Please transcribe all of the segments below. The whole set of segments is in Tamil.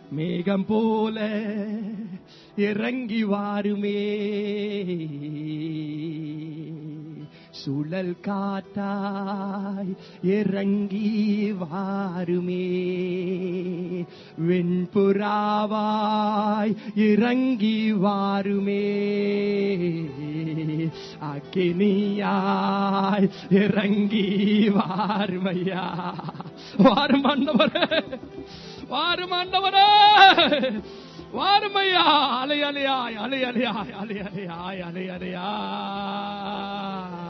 மேகம் போல இறங்கி வாருமே சுழல் காத்தாய் இறங்கி வாருமே வெண்புறாவாய் இறங்கி வாருமே அக்கினியாய் இறங்கி வாருமையா வாரும் ஆண்டவரே வாரும் ஆண்டவரே வாருமையா அலை அலையாய் அலை அலையாய் அலை அலையாய் அலை அலையாய்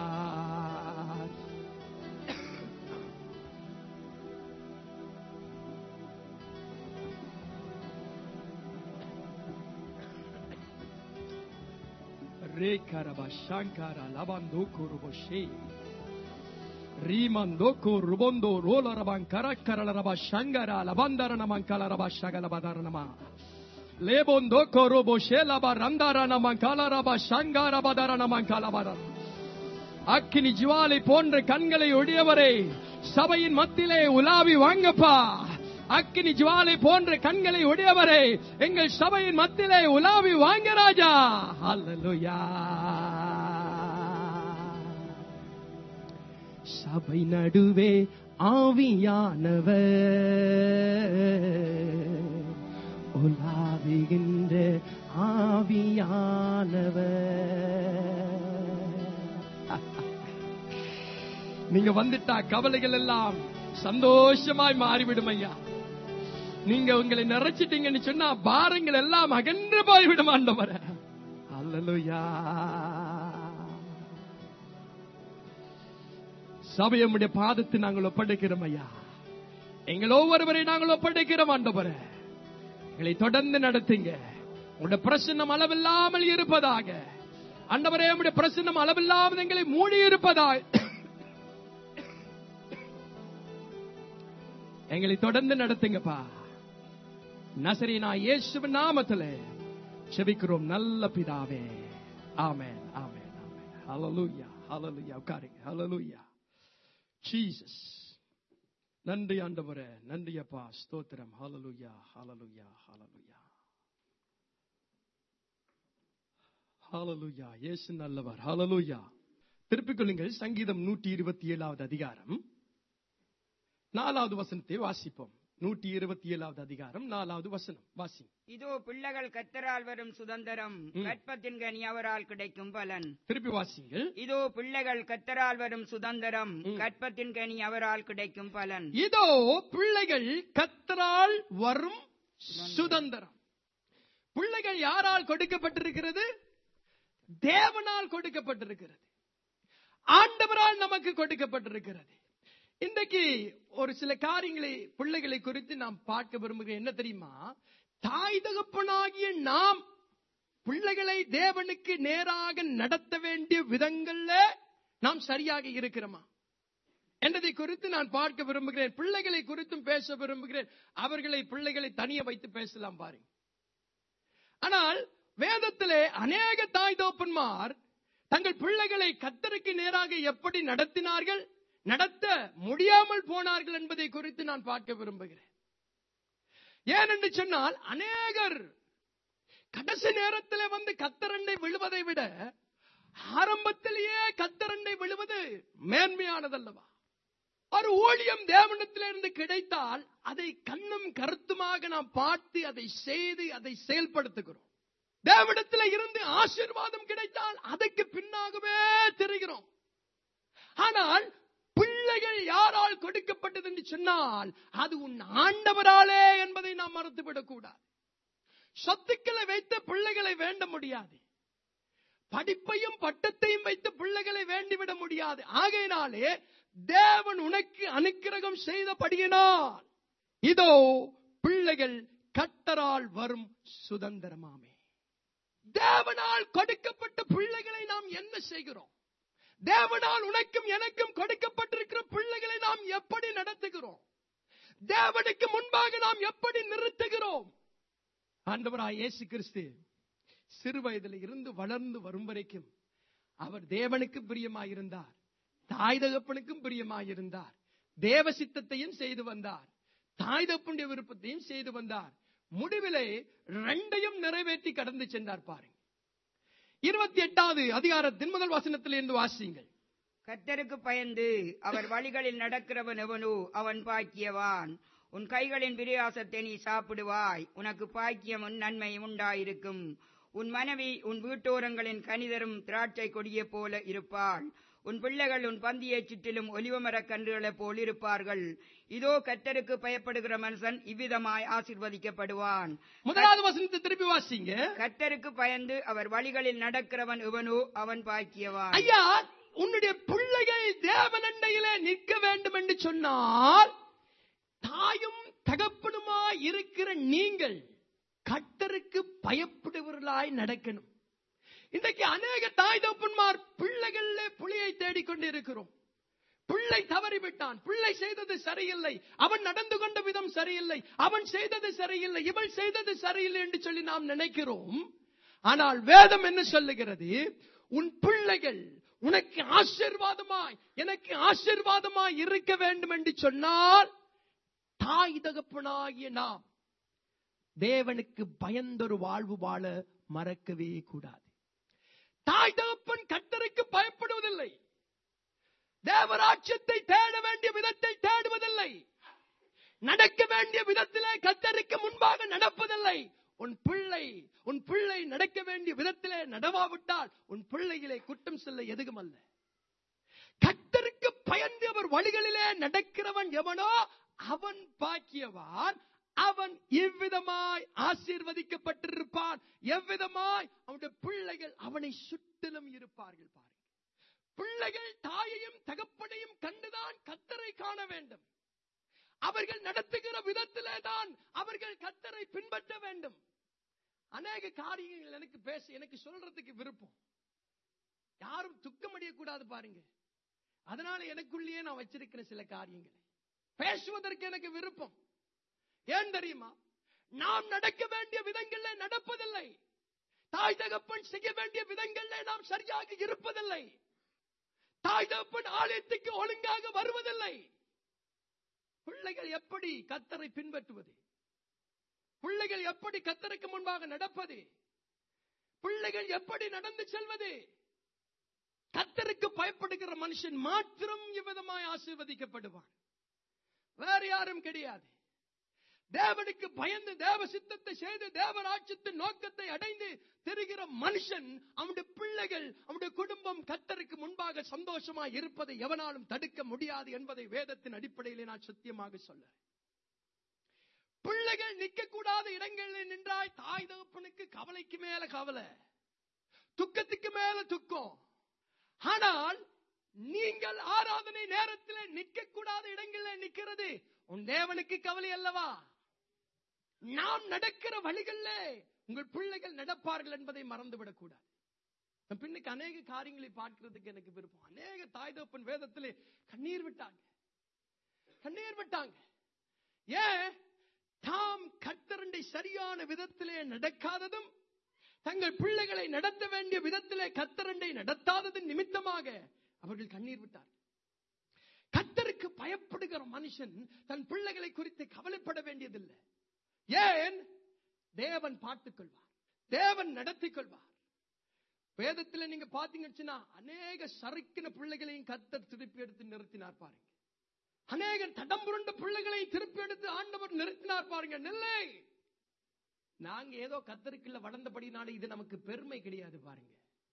Rekaraba shankara lavando kuruboshe. Rimandoko rubondo rola raban karakara raba shangara lavandara namankala raba shagala badara nama. Lebondoko roboshe laba randara namankala raba shangara badara namankala badara. அக்கினி ஜுவாலை போன்ற கண்களை உடையவரே சபையின் மத்தியிலே உலாவி வாங்கப்பா அக்கினி ஜுவாலை போன்ற கண்களை உடையவரே எங்கள் சபையின் மத்தியிலே உலாவி வாங்க ராஜா அல்லலுயா சபை நடுவே ஆவியானவர் உலாவுகின்ற ஆவியானவர் நீங்க வந்துட்டா கவலைகள் எல்லாம் சந்தோஷமாய் மாறிவிடும் ஐயா நீங்க உங்களை நிறைச்சிட்டீங்கன்னு சொன்னா பாரங்கள் எல்லாம் அகன்று போய்விடும் ஆண்டவர அல்லலுயா சபையமுடைய பாதத்தை நாங்கள் ஒப்படைக்கிறோம் ஐயா எங்கள் ஒவ்வொருவரை நாங்கள் ஒப்படைக்கிறோம் ஆண்டவரே எங்களை தொடர்ந்து நடத்துங்க உங்களுடைய பிரசன்னம் அளவில்லாமல் இருப்பதாக ஆண்டவரே உங்களுடைய பிரசன்னம் அளவில்லாமல் எங்களை மூடி இருப்பதாக எங்களை தொடர்ந்து நடத்துங்கப்பா நசரீனா இயேசுவின் நாமத்திலே செபிக்கிறோம் நல்ல பிதாவே ஆமென் ஆமென் ஆமென் ஹalleluya ஹalleluya உட்காருங்க ஹalleluya ஜீசஸ் நன்றி ஆண்டவரே நன்றி அப்பா ஸ்தோத்திரம் ஹalleluya ஹalleluya ஹalleluya ஹalleluya இயேசு நல்லவர் ஹalleluya திருப்பிக் கொள்ளுங்கள் சங்கீதம் நூற்றி இருபத்தி ஏழாவது அதிகாரம் நாலாவது வசனத்தை வாசிப்போம் நூற்றி இருபத்தி ஏழாவது அதிகாரம் நாலாவது வசனம் வாசி இதோ பிள்ளைகள் கத்தரால் வரும் சுதந்திரம் கற்பத்தின் கனி அவரால் கிடைக்கும் பலன் திருப்பி வாசிங்கள் இதோ பிள்ளைகள் கத்தரால் வரும் சுதந்திரம் கற்பத்தின் கனி அவரால் கிடைக்கும் பலன் இதோ பிள்ளைகள் கத்தரால் வரும் சுதந்திரம் பிள்ளைகள் யாரால் கொடுக்கப்பட்டிருக்கிறது தேவனால் கொடுக்கப்பட்டிருக்கிறது ஆண்டவரால் நமக்கு கொடுக்கப்பட்டிருக்கிறது இன்றைக்கு ஒரு சில காரியங்களை பிள்ளைகளை குறித்து நாம் பார்க்க விரும்புகிறேன் என்ன தெரியுமா தாய் தகப்பனாகிய நாம் பிள்ளைகளை தேவனுக்கு நேராக நடத்த வேண்டிய விதங்கள்ல நாம் சரியாக இருக்கிறோமா என்பதை குறித்து நான் பார்க்க விரும்புகிறேன் பிள்ளைகளை குறித்தும் பேச விரும்புகிறேன் அவர்களை பிள்ளைகளை தனிய வைத்து பேசலாம் பாருங்க ஆனால் வேதத்திலே அநேக தாய் தோப்பன்மார் தங்கள் பிள்ளைகளை கத்தருக்கு நேராக எப்படி நடத்தினார்கள் நடத்த முடியாமல் போனார்கள் என்பதை குறித்து நான் பார்க்க விரும்புகிறேன் ஏனென்று சொன்னால் அநேகர் கடைசி நேரத்தில் வந்து கத்தரண்டை விழுவதை விட ஆரம்பத்திலேயே கத்தரண்டை விழுவது மேன்மையானதல்லவா ஒரு ஊழியம் தேவனத்திலிருந்து கிடைத்தால் அதை கண்ணும் கருத்துமாக நாம் பார்த்து அதை செய்து அதை செயல்படுத்துகிறோம் தேவனத்தில் இருந்து ஆசீர்வாதம் கிடைத்தால் அதுக்கு பின்னாகவே தெரிகிறோம் ஆனால் பிள்ளைகள் யாரால் கொடுக்கப்பட்டது என்று சொன்னால் அது உன் ஆண்டவராலே என்பதை நாம் மறந்துவிடக் கூடாது சொத்துக்களை வைத்து பிள்ளைகளை வேண்ட முடியாது படிப்பையும் பட்டத்தையும் வைத்து பிள்ளைகளை வேண்டிவிட முடியாது ஆகையினாலே தேவன் உனக்கு அனுக்கிரகம் செய்தபடியினால் இதோ பிள்ளைகள் கட்டரால் வரும் சுதந்திரமாமே தேவனால் கொடுக்கப்பட்ட பிள்ளைகளை நாம் என்ன செய்கிறோம் தேவனால் உனக்கும் எனக்கும் கொடுக்கப்பட்டிருக்கிற பிள்ளைகளை நாம் எப்படி நடத்துகிறோம் தேவனுக்கு முன்பாக நாம் எப்படி நிறுத்துகிறோம் ஆண்டவராய் இயேசு கிறிஸ்து சிறு வயதில் இருந்து வளர்ந்து வரும் வரைக்கும் அவர் தேவனுக்கு பிரியமாயிருந்தார் தாய் தகப்பனுக்கும் பிரியமாயிருந்தார் தேவ சித்தத்தையும் செய்து வந்தார் தாய் தகப்பனுடைய விருப்பத்தையும் செய்து வந்தார் முடிவிலே ரெண்டையும் நிறைவேற்றி கடந்து சென்றார் பாருங்க இருபத்தி எட்டாவது அதிகாரத்தின் முதல் வசனத்தில் இருந்து வாசியுங்கள் கர்த்தருக்கு பயந்து அவர் வழிகளில் நடக்கிறவன் எவனோ அவன் பாக்கியவான் உன் கைகளின் பிரியாசத்தை நீ சாப்பிடுவாய் உனக்கு பாக்கியமும் நன்மையும் உண்டாயிருக்கும் உன் மனைவி உன் வீட்டோரங்களின் கனிதரும் திராட்சை கொடியைப் போல இருப்பாள் உன் பிள்ளைகள் உன் பந்தியைச் சுற்றிலும் ஒலிவமரக் கன்றுகளைப் போல் இருப்பார்கள் இதோ கர்த்தருக்கு பயப்படுகிற மனுஷன் இவ்விதமாய் ஆசிர்வதிக்கப்படுவான் முதலாவது வசனத்தை திருப்பி வாசிங்க கர்த்தருக்கு பயந்து அவர் வழிகளில் நடக்கிறவன் எவனோ அவன் பாக்கியவான் ஐயா உன்னுடைய பிள்ளைகள் தேவனண்டையிலே நிற்க வேண்டும் என்று சொன்னால் தாயும் தகப்பனுமாய் இருக்கிற நீங்கள் கட்டருக்கு பயப்படுவர்களாய் நடக்கணும் இன்றைக்கு அநேக தாய் தகப்பன்மார் பிள்ளைகள்ல புலியை தேடிக்கொண்டு இருக்கிறோம் பிள்ளை தவறிவிட்டான் பிள்ளை செய்தது சரியில்லை அவன் நடந்து கொண்ட விதம் சரியில்லை அவன் செய்தது சரியில்லை இவள் செய்தது சரியில்லை என்று சொல்லி நாம் நினைக்கிறோம் ஆனால் வேதம் என்ன சொல்லுகிறது உன் பிள்ளைகள் உனக்கு ஆசீர்வாதமாய் எனக்கு ஆசீர்வாதமாய் இருக்க வேண்டும் என்று சொன்னால் தாய் தகப்பனாகிய நாம் தேவனுக்கு பயந்தொரு வாழ்வு வாழ மறக்கவே கூடாது தாய் தகப்பன் கட்டருக்கு பயப்படுவதில்லை தேவராட்சியத்தை தேட வேண்டிய விதத்தை தேடுவதில்லை நடக்க வேண்டிய விதத்திலே கத்தருக்கு முன்பாக நடப்பதில்லை உன் பிள்ளை உன் பிள்ளை நடக்க வேண்டிய விதத்திலே நடவாவிட்டால் உன் பிள்ளையிலே குற்றம் சொல்ல எதுவும் அல்ல கத்தருக்கு பயந்து அவர் வழிகளிலே நடக்கிறவன் எவனோ அவன் பாக்கியவான் அவன் இவ்விதமாய் ஆசீர்வதிக்கப்பட்டிருப்பான் எவ்விதமாய் அவனுடைய பிள்ளைகள் அவனை சுற்றிலும் இருப்பார்கள் பாருங்க பிள்ளைகள் தாயையும் தகப்பனையும் கண்டுதான் கத்தரை காண வேண்டும் அவர்கள் நடத்துகிற விதத்திலே தான் அவர்கள் கத்தரை பின்பற்ற வேண்டும் அநேக காரியங்கள் எனக்கு பேச எனக்கு சொல்றதுக்கு விருப்பம் யாரும் துக்கமடையக்கூடாது பாருங்க அதனால எனக்குள்ளேயே நான் வச்சிருக்கிற சில காரியங்களை பேசுவதற்கு எனக்கு விருப்பம் ஏன் தெரியுமா நாம் நடக்க வேண்டிய விதங்கள்ல நடப்பதில்லை தாய் தகப்பன் செய்ய வேண்டிய விதங்கள்ல நாம் சரியாக இருப்பதில்லை தாய் தகப்பன் ஆலயத்துக்கு ஒழுங்காக வருவதில்லை பிள்ளைகள் எப்படி கத்தரை பின்பற்றுவது பிள்ளைகள் எப்படி கத்தருக்கு முன்பாக நடப்பது பிள்ளைகள் எப்படி நடந்து செல்வது கத்தருக்கு பயப்படுகிற மனுஷன் மாத்திரம் இவ்விதமாய் ஆசீர்வதிக்கப்படுவான் வேற யாரும் கிடையாது தேவனுக்கு பயந்து தேவ சித்தத்தை செய்து தேவராட்சியத்தின் நோக்கத்தை அடைந்து தெரிகிற மனுஷன் அவனுடைய பிள்ளைகள் அவனுடைய குடும்பம் கத்தருக்கு முன்பாக சந்தோஷமா இருப்பதை எவனாலும் தடுக்க முடியாது என்பதை வேதத்தின் அடிப்படையிலே நான் சத்தியமாக சொல்ல பிள்ளைகள் நிற்கக்கூடாத இடங்களில் நின்றாய் தாய் தகப்பனுக்கு கவலைக்கு மேல கவலை துக்கத்துக்கு மேல துக்கம் ஆனால் நீங்கள் ஆராதனை நேரத்தில் நிற்கக்கூடாத இடங்களில் நிற்கிறது உன் தேவனுக்கு கவலை அல்லவா நாம் நடக்கிற வழிகள்ல உங்கள் பிள்ளைகள் நடப்பார்கள் என்பதை மறந்துவிடக் கூடாது நான் பின்னுக்கு அநேக காரியங்களை பார்க்கிறதுக்கு எனக்கு விருப்பம் அநேக தாய் தகப்பன் வேதத்திலே கண்ணீர் விட்டாங்க கண்ணீர் விட்டாங்க ஏன் தாம் கத்தரண்டை சரியான விதத்திலே நடக்காததும் தங்கள் பிள்ளைகளை நடத்த வேண்டிய விதத்திலே கத்தரண்டை நடத்தாததன் நிமித்தமாக அவர்கள் கண்ணீர் விட்டார் கத்தருக்கு பயப்படுகிற மனுஷன் தன் பிள்ளைகளை குறித்து கவலைப்பட வேண்டியதில்லை ஏன் தேவன் பார்த்துக் கொள்வார் தேவன் நடத்திக் கொள்வார் வேதத்துல நீங்க பாத்தீங்கன்னா அநேக சறுக்கின பிள்ளைகளையும் கத்தர் திருப்பி எடுத்து நிறுத்தினார் பாருங்க அநேக தடம்புருண்ட பிள்ளைகளையும் திருப்பி எடுத்து ஆண்டவர் நிறுத்தினார் பாருங்க நெல்லை நாங்க ஏதோ கத்தருக்குள்ள வளர்ந்தபடினால இது நமக்கு பெருமை கிடையாது பாருங்க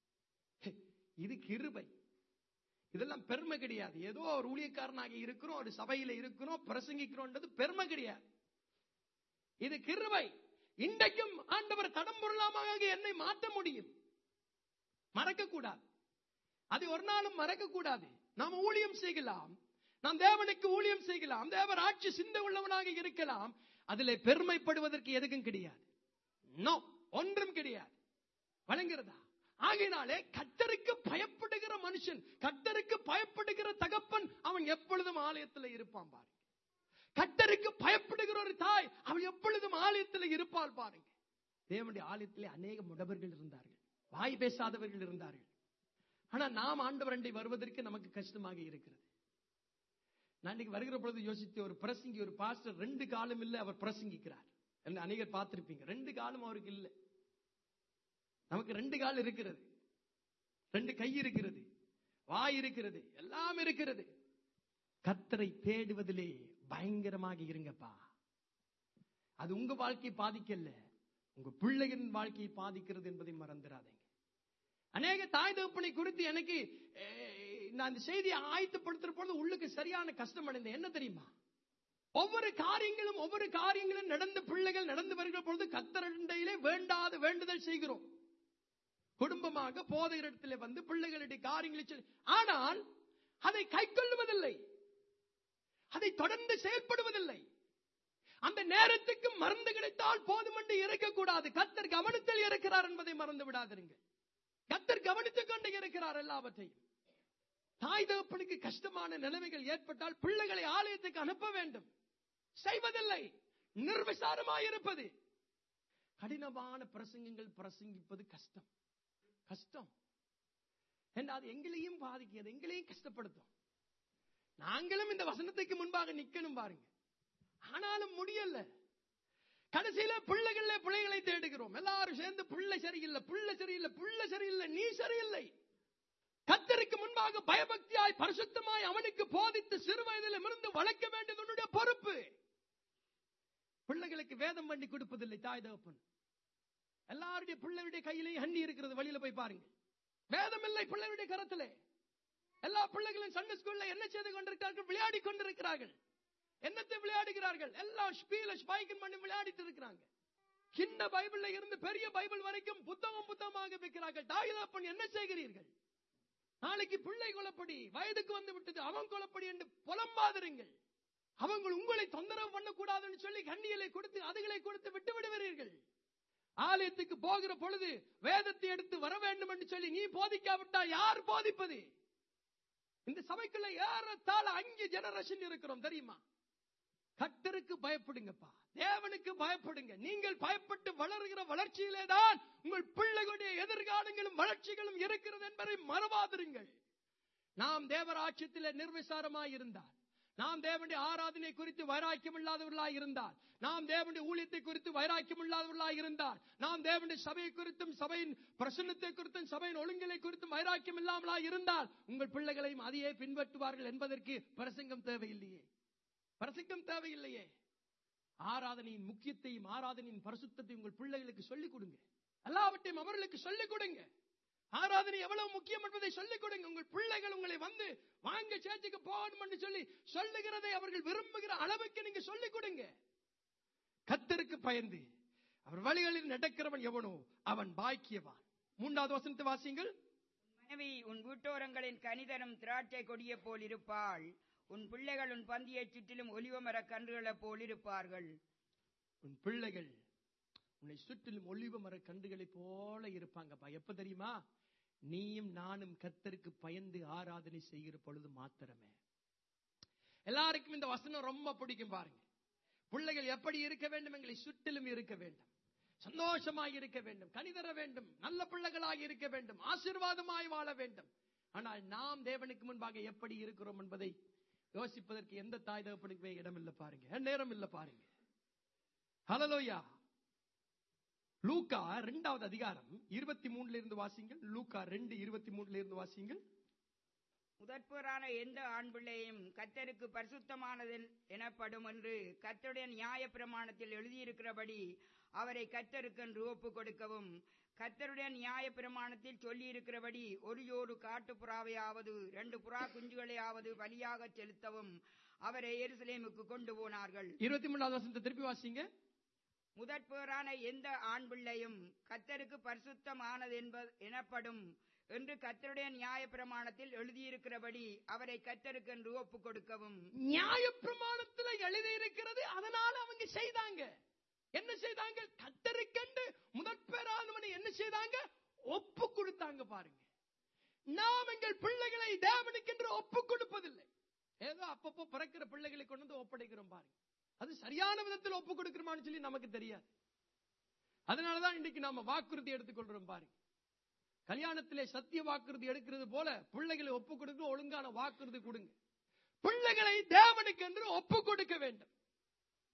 இது கிருபை இதெல்லாம் பெருமை கிடையாது ஏதோ ஒரு ஊழியக்காரனாக இருக்கிறோம் ஒரு சபையில இருக்கிறோம் பிரசங்கிக்கிறோம்ன்றது பெருமை கிடையாது இது கிருபை இன்றைக்கும் ஆண்டவர் தடம்பொருளாமாக என்னை மாற்ற முடியும் மறக்க கூடாது அது ஒரு நாளும் மறக்க கூடாது நாம் ஊழியம் செய்யலாம் நாம் தேவனுக்கு ஊழியம் செய்யலாம் தேவர் ஆட்சி சிந்த உள்ளவனாக இருக்கலாம் அதிலே பெருமைப்படுவதற்கு எதுக்கும் கிடையாது நோ ஒன்றும் கிடையாது வழங்குறதா ஆகையினாலே கத்தருக்கு பயப்படுகிற மனுஷன் கத்தருக்கு பயப்படுகிற தகப்பன் அவன் எப்பொழுதும் ஆலயத்தில் இருப்பான் பாருங்க கத்தருக்கு பயப்படுகிற ஒரு தாய் அவள் எப்பொழுதும் ஆலயத்தில் இருப்பாள் பாருங்க தேவனுடைய ஆலயத்திலே அநேக முடவர்கள் இருந்தார்கள் வாய் பேசாதவர்கள் இருந்தார்கள் ஆனா நாம் ஆண்டவரண்டை வருவதற்கு நமக்கு கஷ்டமாக இருக்கிறது நான் இன்னைக்கு வருகிற பொழுது யோசித்து ஒரு பிரசங்கி ஒரு பாஸ்டர் ரெண்டு காலம் இல்லை அவர் பிரசங்கிக்கிறார் என்ன அநேகர் பார்த்திருப்பீங்க ரெண்டு காலும் அவருக்கு இல்லை நமக்கு ரெண்டு கால் இருக்கிறது ரெண்டு கை இருக்கிறது வாய் இருக்கிறது எல்லாம் இருக்கிறது கத்தரை தேடுவதிலே பயங்கரமாக இருங்கப்பா அது உங்க வாழ்க்கையை பாதிக்கல உங்க பிள்ளைகளின் வாழ்க்கையை பாதிக்கிறது என்பதை மறந்துடாதீங்க அநேக தாய் தகப்பனை குறித்து எனக்கு eh, நான் இந்த செய்தியை ஆயத்தப்படுத்துற பொழுது உள்ளுக்கு சரியான கஷ்டம் அடைந்தேன் என்ன தெரியுமா ஒவ்வொரு காரியங்களும் ஒவ்வொரு காரியங்களும் நடந்த பிள்ளைகள் நடந்து வருகிற பொழுது கத்தரண்டையிலே வேண்டாத வேண்டுதல் செய்கிறோம் குடும்பமாக போதைய இடத்திலே வந்து பிள்ளைகளுடைய காரியங்களை சொல்லி ஆனால் அதை கைக்கொள்ளுவதில்லை அதை தொடர்ந்து செயல்படுவதில்லை அந்த நேரத்துக்கு மருந்து கிடைத்தால் போதும் என்று இருக்கக்கூடாது கத்தர் கவனத்தில் இருக்கிறார் என்பதை மறந்து விடாதிருங்க கத்தர் கவனித்துக் கொண்டு இருக்கிறார் எல்லாவற்றையும் தாய் தகப்பனுக்கு கஷ்டமான நிலைமைகள் ஏற்பட்டால் பிள்ளைகளை ஆலயத்துக்கு அனுப்ப வேண்டும் செய்வதில்லை நிர்விசாரமாயிருப்பது கடினமான பிரசங்கங்கள் பிரசங்கிப்பது கஷ்டம் கஷ்டம் ஏன்னா அது எங்களையும் பாதிக்கிறது எங்களையும் கஷ்டப்படுத்தும் நாங்களும் இந்த வசனத்துக்கு முன்பாக நிக்கணும் பாருங்க ஆனாலும் முடியல கடைசியில பிள்ளைகள பிள்ளைகளை தேடுகிறோம் எல்லாரும் சேர்ந்து பிள்ளை சரியில்லை பிள்ளை சரியில்லை பிள்ளை சரியில்லை நீ சரியில்லை கத்தருக்கு முன்பாக பயபக்தியாய் பரிசுத்தமாய் அவனுக்கு போதித்து சிறு வயதில் இருந்து வளர்க்க வேண்டியது உன்னுடைய பொறுப்பு பிள்ளைகளுக்கு வேதம் பண்ணி கொடுப்பதில்லை தாய் தகப்பன் எல்லாருடைய பிள்ளைகளுடைய கையிலேயும் ஹண்டி இருக்கிறது வழியில போய் பாருங்க வேதம் இல்லை பிள்ளைகளுடைய கரத்திலே எல்லா பிள்ளைகளும் சண்டை ஸ்கூல்ல என்ன செய்து கொண்டிருக்கிறார்கள் விளையாடி கொண்டிருக்கிறார்கள் என்னத்தை விளையாடுகிறார்கள் எல்லாம் ஸ்பீல ஸ்பைக்கன் பண்ணி விளையாடிட்டு இருக்கிறாங்க சின்ன பைபிள்ல இருந்து பெரிய பைபிள் வரைக்கும் புத்தகம் புத்தகமாக விற்கிறார்கள் தாய் தகப்பன் என்ன செய்கிறீர்கள் நாளைக்கு பிள்ளை கொலப்படி வயதுக்கு வந்து விட்டது அவன் கொலப்படி என்று புலம்பாதிருங்கள் அவங்க உங்களை தொந்தரவு பண்ணக்கூடாதுன்னு சொல்லி கண்ணியலை கொடுத்து அதுகளை கொடுத்து விட்டு விடுவீர்கள் ஆலயத்துக்கு போகிற பொழுது வேதத்தை எடுத்து வர வேண்டும் என்று சொல்லி நீ போதிக்காவிட்டால் யார் போதிப்பது இந்த சபைக்குள்ள ஏறத்தாழ அஞ்சு ஜெனரேஷன் இருக்கிறோம் தெரியுமா கத்தருக்கு பயப்படுங்கப்பா தேவனுக்கு பயப்படுங்க நீங்கள் பயப்பட்டு வளருகிற வளர்ச்சியிலே தான் உங்கள் பிள்ளைகளுடைய எதிர்காலங்களும் வளர்ச்சிகளும் இருக்கிறது என்பதை மறவாதிருங்கள் நாம் தேவராட்சியத்திலே நிர்விசாரமாய் இருந்தால் நாம் தேவனுடைய ஆராதனை குறித்து வைராக்கியம் இல்லாதவர்களாய் இருந்தால் நாம் தேவனுடைய ஊழியத்தை குறித்து வைராக்கியம் இல்லாதவர்களாய் இருந்தால் நாம் தேவனுடைய சபையை குறித்தும் சபையின் பிரசன்னத்தை குறித்தும் சபையின் ஒழுங்கலை குறித்தும் வைராக்கியம் இல்லாமலாய் இருந்தால் உங்கள் பிள்ளைகளையும் அதையே பின்பற்றுவார்கள் என்பதற்கு பிரசங்கம் தேவையில்லையே பிரசங்கம் தேவையில்லையே ஆராதனையின் முக்கியத்தையும் ஆராதனையின் பரிசுத்தையும் உங்கள் பிள்ளைகளுக்கு சொல்லிக் கொடுங்க எல்லாவற்றையும் அவர்களுக்கு சொல்லிக் கொடுங்க ஆராதனை எவ்வளவு முக்கியம் என்பதை சொல்லிக் கொடுங்க உங்கள் பிள்ளைகள் உங்களை வந்து வாங்க சேர்ச்சுக்கு போகணும் என்று சொல்லி சொல்லுகிறதை அவர்கள் விரும்புகிற அளவுக்கு நீங்க சொல்லிக் கொடுங்க கத்தருக்கு பயந்து அவர் வழிகளில் நடக்கிறவன் எவனோ அவன் பாக்கியவான் மூன்றாவது வசனத்தை வாசிங்கள் மனைவி உன் வீட்டோரங்களின் கனிதரும் திராட்சை கொடிய போல் இருப்பாள் உன் பிள்ளைகள் உன் பந்தியைச் சுற்றிலும் ஒலிவமர கன்றுகளைப் போல் இருப்பார்கள் உன் பிள்ளைகள் உன்னை சுற்றிலும் ஒளிவ மர கன்றுகளைப் போல இருப்பாங்கப்பா எப்ப தெரியுமா நீயும் நானும் கத்தருக்கு பயந்து ஆராதனை செய்கிற பொழுது மாத்திரமே எல்லாருக்கும் இந்த வசனம் ரொம்ப பிடிக்கும் பாருங்க பிள்ளைகள் எப்படி இருக்க வேண்டும் எங்களை சுற்றிலும் இருக்க வேண்டும் சந்தோஷமாய் இருக்க வேண்டும் கனிதர வேண்டும் நல்ல பிள்ளைகளாக இருக்க வேண்டும் ஆசீர்வாதமாய் வாழ வேண்டும் ஆனால் நாம் தேவனுக்கு முன்பாக எப்படி இருக்கிறோம் என்பதை யோசிப்பதற்கு எந்த தாய் தகப்பனுக்குமே இடம் இல்லை பாருங்க நேரம் இல்லை பாருங்க ஹலலோயா லூக்கா இரண்டாவது அதிகாரம் இருபத்தி மூணுல இருந்து வாசிங்கள் லூக்கா ரெண்டு இருபத்தி மூணுல இருந்து வாசிங்கள் முதற்பேரான எந்த ஆண் பிள்ளையும் கத்தருக்கு பரிசுத்தமானது எனப்படும் என்று கத்தருடைய நியாய பிரமாணத்தில் எழுதியிருக்கிறபடி அவரை கத்தருக்கென்று ஒப்பு கொடுக்கவும் கத்தருடைய நியாய பிரமாணத்தில் சொல்லியிருக்கிறபடி ஒரு ஜோடு காட்டு புறாவையாவது ரெண்டு புறா குஞ்சுகளையாவது பலியாக செலுத்தவும் அவரை எருசலேமுக்கு கொண்டு போனார்கள் இருபத்தி மூணாவது வசனத்தை திருப்பி வாசிங்க முதற்பேரான எந்த ஆண் பிள்ளையும் கத்தருக்கு பரிசுத்தமானது என்ப எனப்படும் என்று கத்தருடைய நியாய பிரமாணத்தில் எழுதியிருக்கிறபடி அவரை கத்தருக்கென்று ஒப்பு கொடுக்கவும் நியாய பிரமாணத்துல எழுதி இருக்கிறது அதனால அவங்க செய்தாங்க என்ன செய்தாங்க கத்தருக்கண்டு முதற் பேரானவனை என்ன செய்தாங்க ஒப்பு கொடுத்தாங்க பாருங்க நாம் எங்கள் பிள்ளைகளை தேவனுக்கென்று ஒப்பு கொடுப்பதில்லை ஏதோ அப்பப்போ பிறக்கிற பிள்ளைகளை கொண்டு வந்து ஒப்படைக்கிறோம் பாருங்க அது சரியான விதத்தில் ஒப்பு கொடுக்கிறோமான்னு சொல்லி நமக்கு தெரியாது அதனாலதான் இன்னைக்கு நாம வாக்குறுதி எடுத்துக்கொள்றோம் பாருங்க கல்யாணத்திலே சத்திய வாக்குறுதி எடுக்கிறது போல பிள்ளைகளை ஒப்பு கொடுக்க ஒழுங்கான வாக்குறுதி கொடுங்க பிள்ளைகளை தேவனுக்கு என்று ஒப்பு கொடுக்க வேண்டும்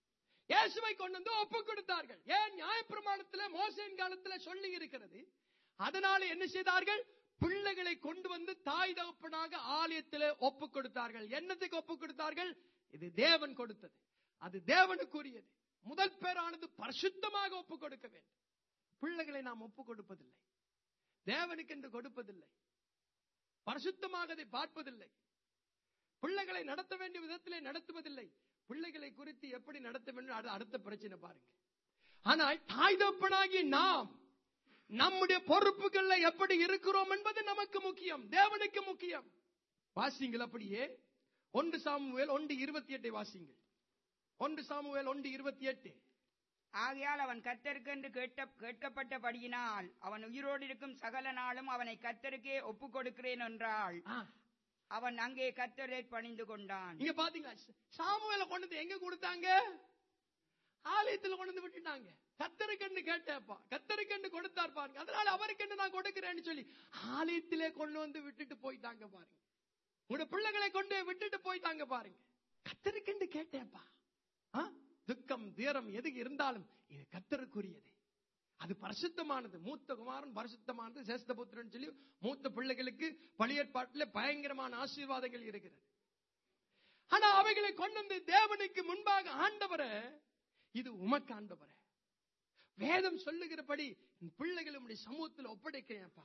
இயேசுவை கொண்டு வந்து ஒப்பு கொடுத்தார்கள் ஏன் நியாயப்பிரமாணத்துல மோசையின் காலத்துல சொல்லி இருக்கிறது அதனால என்ன செய்தார்கள் பிள்ளைகளை கொண்டு வந்து தாய் தகப்பனாக ஆலயத்திலே ஒப்பு கொடுத்தார்கள் என்னத்துக்கு ஒப்பு கொடுத்தார்கள் இது தேவன் கொடுத்தது அது தேவனுக்குரியது முதல் பேரானது பரிசுத்தமாக ஒப்பு கொடுக்க வேண்டும் பிள்ளைகளை நாம் ஒப்பு கொடுப்பதில்லை தேவனுக்கு என்று கொடுப்பதில்லை பரிசுத்தமாக அதை பார்ப்பதில்லை பிள்ளைகளை நடத்த வேண்டிய விதத்திலே நடத்துவதில்லை பிள்ளைகளை குறித்து எப்படி நடத்த வேண்டும் அது அடுத்த பிரச்சனை பாருங்க ஆனால் தாய் தப்பனாகி நாம் நம்முடைய பொறுப்புகள்ல எப்படி இருக்கிறோம் என்பது நமக்கு முக்கியம் தேவனுக்கு முக்கியம் வாசிங்கள் அப்படியே ஒன்று சாமுவேல் ஒன்று இருபத்தி எட்டை வாசிங்கள் ஒன்று சாமுவேல் ஒன்று இருபத்தி எட்டு ஆகையால் அவன் கத்தருக்கென்று கேட்ட கேட்கப்பட்டபடியினால் அவன் உயிரோடு இருக்கும் சகல நாளும் அவனை கத்தருக்கே ஒப்புக் கொடுக்கிறேன் என்றாள் ஆ, அவன் அங்கே கத்தரை பணிந்து கொண்டான் இங்க பாத்தீங்களா சாமுவேல கொண்டு வந்து எங்க கொடுத்தாங்க ஆலயத்துல கொண்டு வந்து விட்டுட்டாங்க கத்தருக்கண்டு கேட்டப்பா கத்தருக்கண்டு கொடுத்தார் பாருங்க அதனால அவருக்கெண்டு நான் கொடுக்கிறேன்னு சொல்லி ஆலயத்திலே கொண்டு வந்து விட்டுட்டு போயிட்டாங்க பாருங்க உங்களுடைய பிள்ளைகளை கொண்டு போய் விட்டுட்டு போயிட்டாங்க பாருங்க கத்தருக்கண்டு கேட்டேப்பா ஆ? துக்கம் தீரம் எது இருந்தாலும் இது கத்தருக்குரியது அது பரிசுத்தமானது மூத்த குமாரன் பரிசுத்தமானது சேஷ்டபுத்திரன் சொல்லி மூத்த பிள்ளைகளுக்கு பழியற்பாட்டில் பயங்கரமான ஆசீர்வாதங்கள் இருக்கிறது ஆனா அவைகளை கொண்டு வந்து தேவனுக்கு முன்பாக ஆண்டவரை இது உமக்கு ஆண்டவரே வேதம் சொல்லுகிறபடி என் பிள்ளைகளை உம்முடைய சமூகத்தில் ஒப்படைக்கிறேன்ப்பா